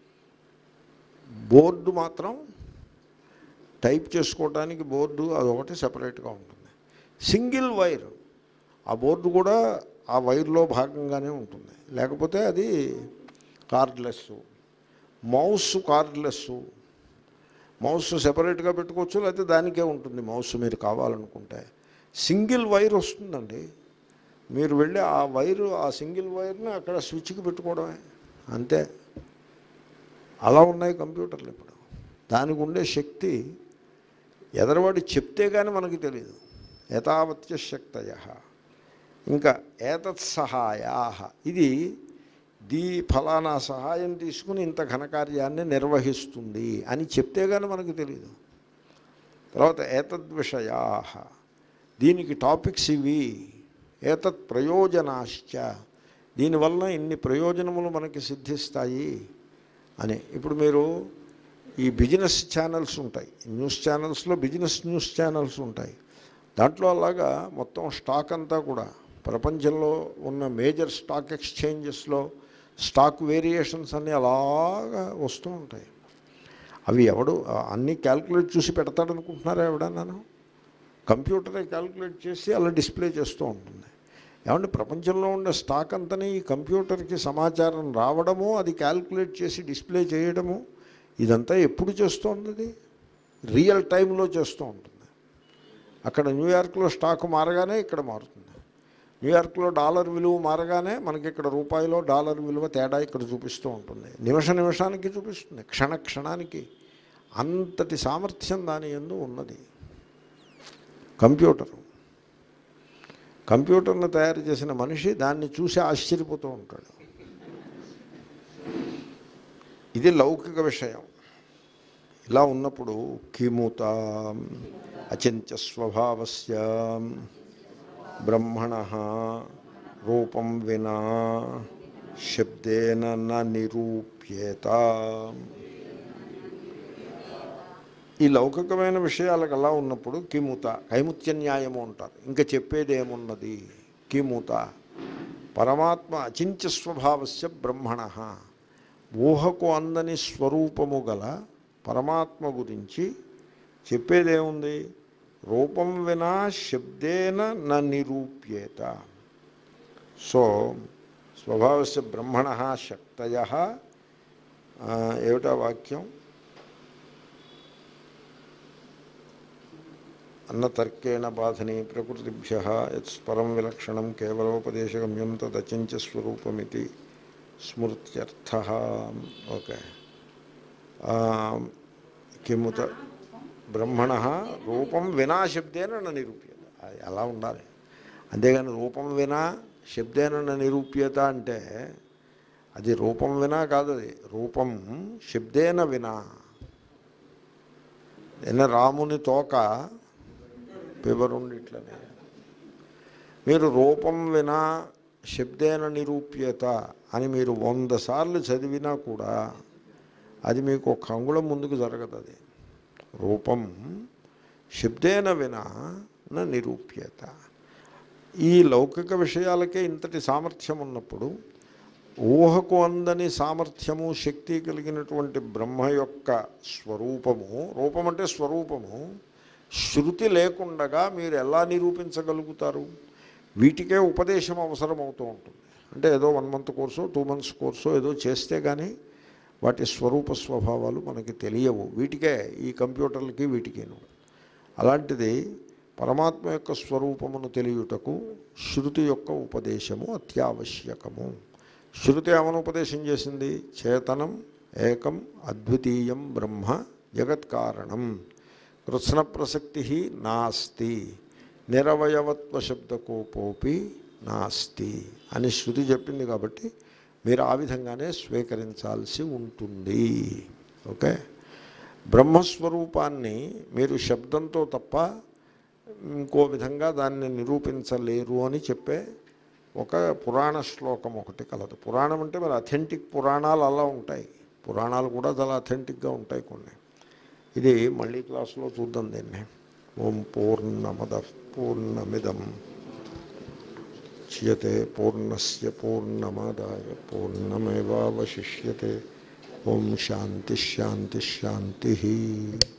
A: బోర్డు మాత్రం టైప్ చేసుకోవడానికి బోర్డు అదొకటి సపరేట్గా ఉంటుంది సింగిల్ వైర్ ఆ బోర్డు కూడా ఆ వైర్లో భాగంగానే ఉంటుంది లేకపోతే అది కార్డ్లెస్ మౌస్ కార్డ్లెస్ మౌస్ సెపరేట్గా పెట్టుకోవచ్చు లేకపోతే దానికే ఉంటుంది మౌస్ మీరు కావాలనుకుంటే సింగిల్ వైర్ వస్తుందండి మీరు వెళ్ళి ఆ వైరు ఆ సింగిల్ వైర్ని అక్కడ స్విచ్కి పెట్టుకోవడమే అంతే అలా ఉన్నాయి కంప్యూటర్లు ఇప్పుడు దానికి ఉండే శక్తి ఎదరవాడు చెప్తే కానీ మనకి తెలియదు యథావత్య శక్తయ ఇంకా ఏతత్ సహాయా ఇది దీ ఫలానా సహాయం తీసుకుని ఇంత ఘనకార్యాన్ని నిర్వహిస్తుంది అని చెప్తే కానీ మనకు తెలియదు తర్వాత ఏతద్విషయా దీనికి టాపిక్స్ ఇవి ఏతత్ ప్రయోజనాశ్చ దీనివల్ల ఇన్ని ప్రయోజనములు మనకి సిద్ధిస్తాయి అని ఇప్పుడు మీరు ఈ బిజినెస్ ఛానల్స్ ఉంటాయి న్యూస్ ఛానల్స్లో బిజినెస్ న్యూస్ ఛానల్స్ ఉంటాయి దాంట్లో అలాగా మొత్తం స్టాక్ అంతా కూడా ప్రపంచంలో ఉన్న మేజర్ స్టాక్ ఎక్స్చేంజెస్లో స్టాక్ వేరియేషన్స్ అన్నీ అలాగా వస్తూ ఉంటాయి అవి ఎవడు అన్నీ క్యాల్కులేట్ చూసి పెడతాడనుకుంటున్నారా ఎవడన్నాను కంప్యూటరే క్యాల్కులేట్ చేసి అలా డిస్ప్లే చేస్తూ ఉంటుంది ఏమంటే ప్రపంచంలో ఉండే స్టాక్ అంతని ఈ కంప్యూటర్కి సమాచారం రావడము అది క్యాల్కులేట్ చేసి డిస్ప్లే చేయడము ఇదంతా ఎప్పుడు చేస్తోంది అది రియల్ టైంలో చేస్తూ ఉంటుంది అక్కడ న్యూయార్క్లో స్టాక్ మారగానే ఇక్కడ మారుతుంది న్యూయార్క్లో డాలర్ విలువ మారగానే మనకి ఇక్కడ రూపాయిలో డాలర్ విలువ తేడా ఇక్కడ చూపిస్తూ ఉంటుంది నిమిష నిమిషానికి చూపిస్తుంది క్షణ క్షణానికి అంతటి సామర్థ్యం దాని ఎందు ఉన్నది కంప్యూటర్ కంప్యూటర్ను తయారు చేసిన మనిషి దాన్ని చూసి ఆశ్చర్యపోతూ ఉంటాడు ఇది లౌకిక విషయం ఇలా ఉన్నప్పుడు కిముత అచింత్య స్వభావస్య బ్రహ్మణ రూపం వినా శబ్దేన న నిరూప్యేత ఈ లౌకికమైన విషయాలకు అలా ఉన్నప్పుడు కిముత కైముత్య న్యాయము అంటారు ఇంకా చెప్పేది ఏమున్నది కిముత పరమాత్మ అచింత్య స్వభావస్య బ్రహ్మణ ఊహకు అందని స్వరూపము గల పరమాత్మ గురించి చెప్పేదేముంది రూపం వినా శబ్దేన న నిరూప్యేత సో స్వభావస్య బ్రహ్మణ శక్తయ ఆ, ఏమిటా వాక్యం అన్నతర్కేణ బాధని ప్రకృతిభ్య యత్స్పరం విలక్షణం కేవలోపదేశగమ్యం తదచించ స్వరూపమితి స్మృత్యర్థ ఓకే ఆ, కిముత బ్రహ్మణ రూపం వినా శబ్దేన న నిరూప్యత అది అలా ఉండాలి అంతేగాని రూపం వినా శబ్దేన న నిరూప్యత అంటే అది రూపం వినా కాదు అది రూపం శబ్దేన వినా నిన్న రాముని తోక పిబరుండిట్లనే మీరు రూపం వినా శబ్దేన నిరూప్యత అని మీరు వంద సార్లు చదివినా కూడా అది మీకు ఒక అంగుళం ముందుకు జరగదు అది రూపం శబ్దేన వినా న నిరూప్యత ఈ లౌకిక విషయాలకే ఇంతటి సామర్థ్యం ఉన్నప్పుడు ఊహకు అందని సామర్థ్యము శక్తి కలిగినటువంటి బ్రహ్మ యొక్క స్వరూపము రూపం అంటే స్వరూపము శృతి లేకుండగా మీరు ఎలా నిరూపించగలుగుతారు వీటికే ఉపదేశం అవసరం అవుతూ ఉంటుంది అంటే ఏదో one month course two months course ఏదో చేస్తే కానీ వాటి స్వరూప స్వభావాలు మనకి తెలియవు వీటికే ఈ కంప్యూటర్లకి వీటికేను అలాంటిది పరమాత్మ యొక్క స్వరూపమును తెలియుటకు శృతి యొక్క ఉపదేశము అత్యావశ్యకము శృతి ఏమని ఉపదేశం చేసింది చేతనం ఏకం అద్వితీయం బ్రహ్మ జగత్కారణం కృత్స్న ప్రసక్తి నాస్తి నిరవయవత్వ శబ్దకోపోపి నాస్తి అని శృతి చెప్పింది కాబట్టి మీరు ఆ విధంగానే స్వీకరించాల్సి ఉంటుంది ఓకే బ్రహ్మస్వరూపాన్ని మీరు శబ్దంతో తప్ప ఇంకో విధంగా దాన్ని నిరూపించలేరు అని చెప్పే ఒక పురాణ శ్లోకం ఒకటి కలదు పురాణం అంటే మరి అథెంటిక్ పురాణాలు అలా ఉంటాయి పురాణాలు కూడా చాలా అథెంటిక్గా ఉంటాయి కొన్ని ఇది మళ్ళీ క్లాసులో చూద్దాం దీన్ని ఓం పూర్ణమద పూర్ణమిదం చ్యతే పూర్ణస్య పూర్ణమాదాయ పూర్ణమేవావశిష్యతే ఓం శాంతి శాంతి శాంతి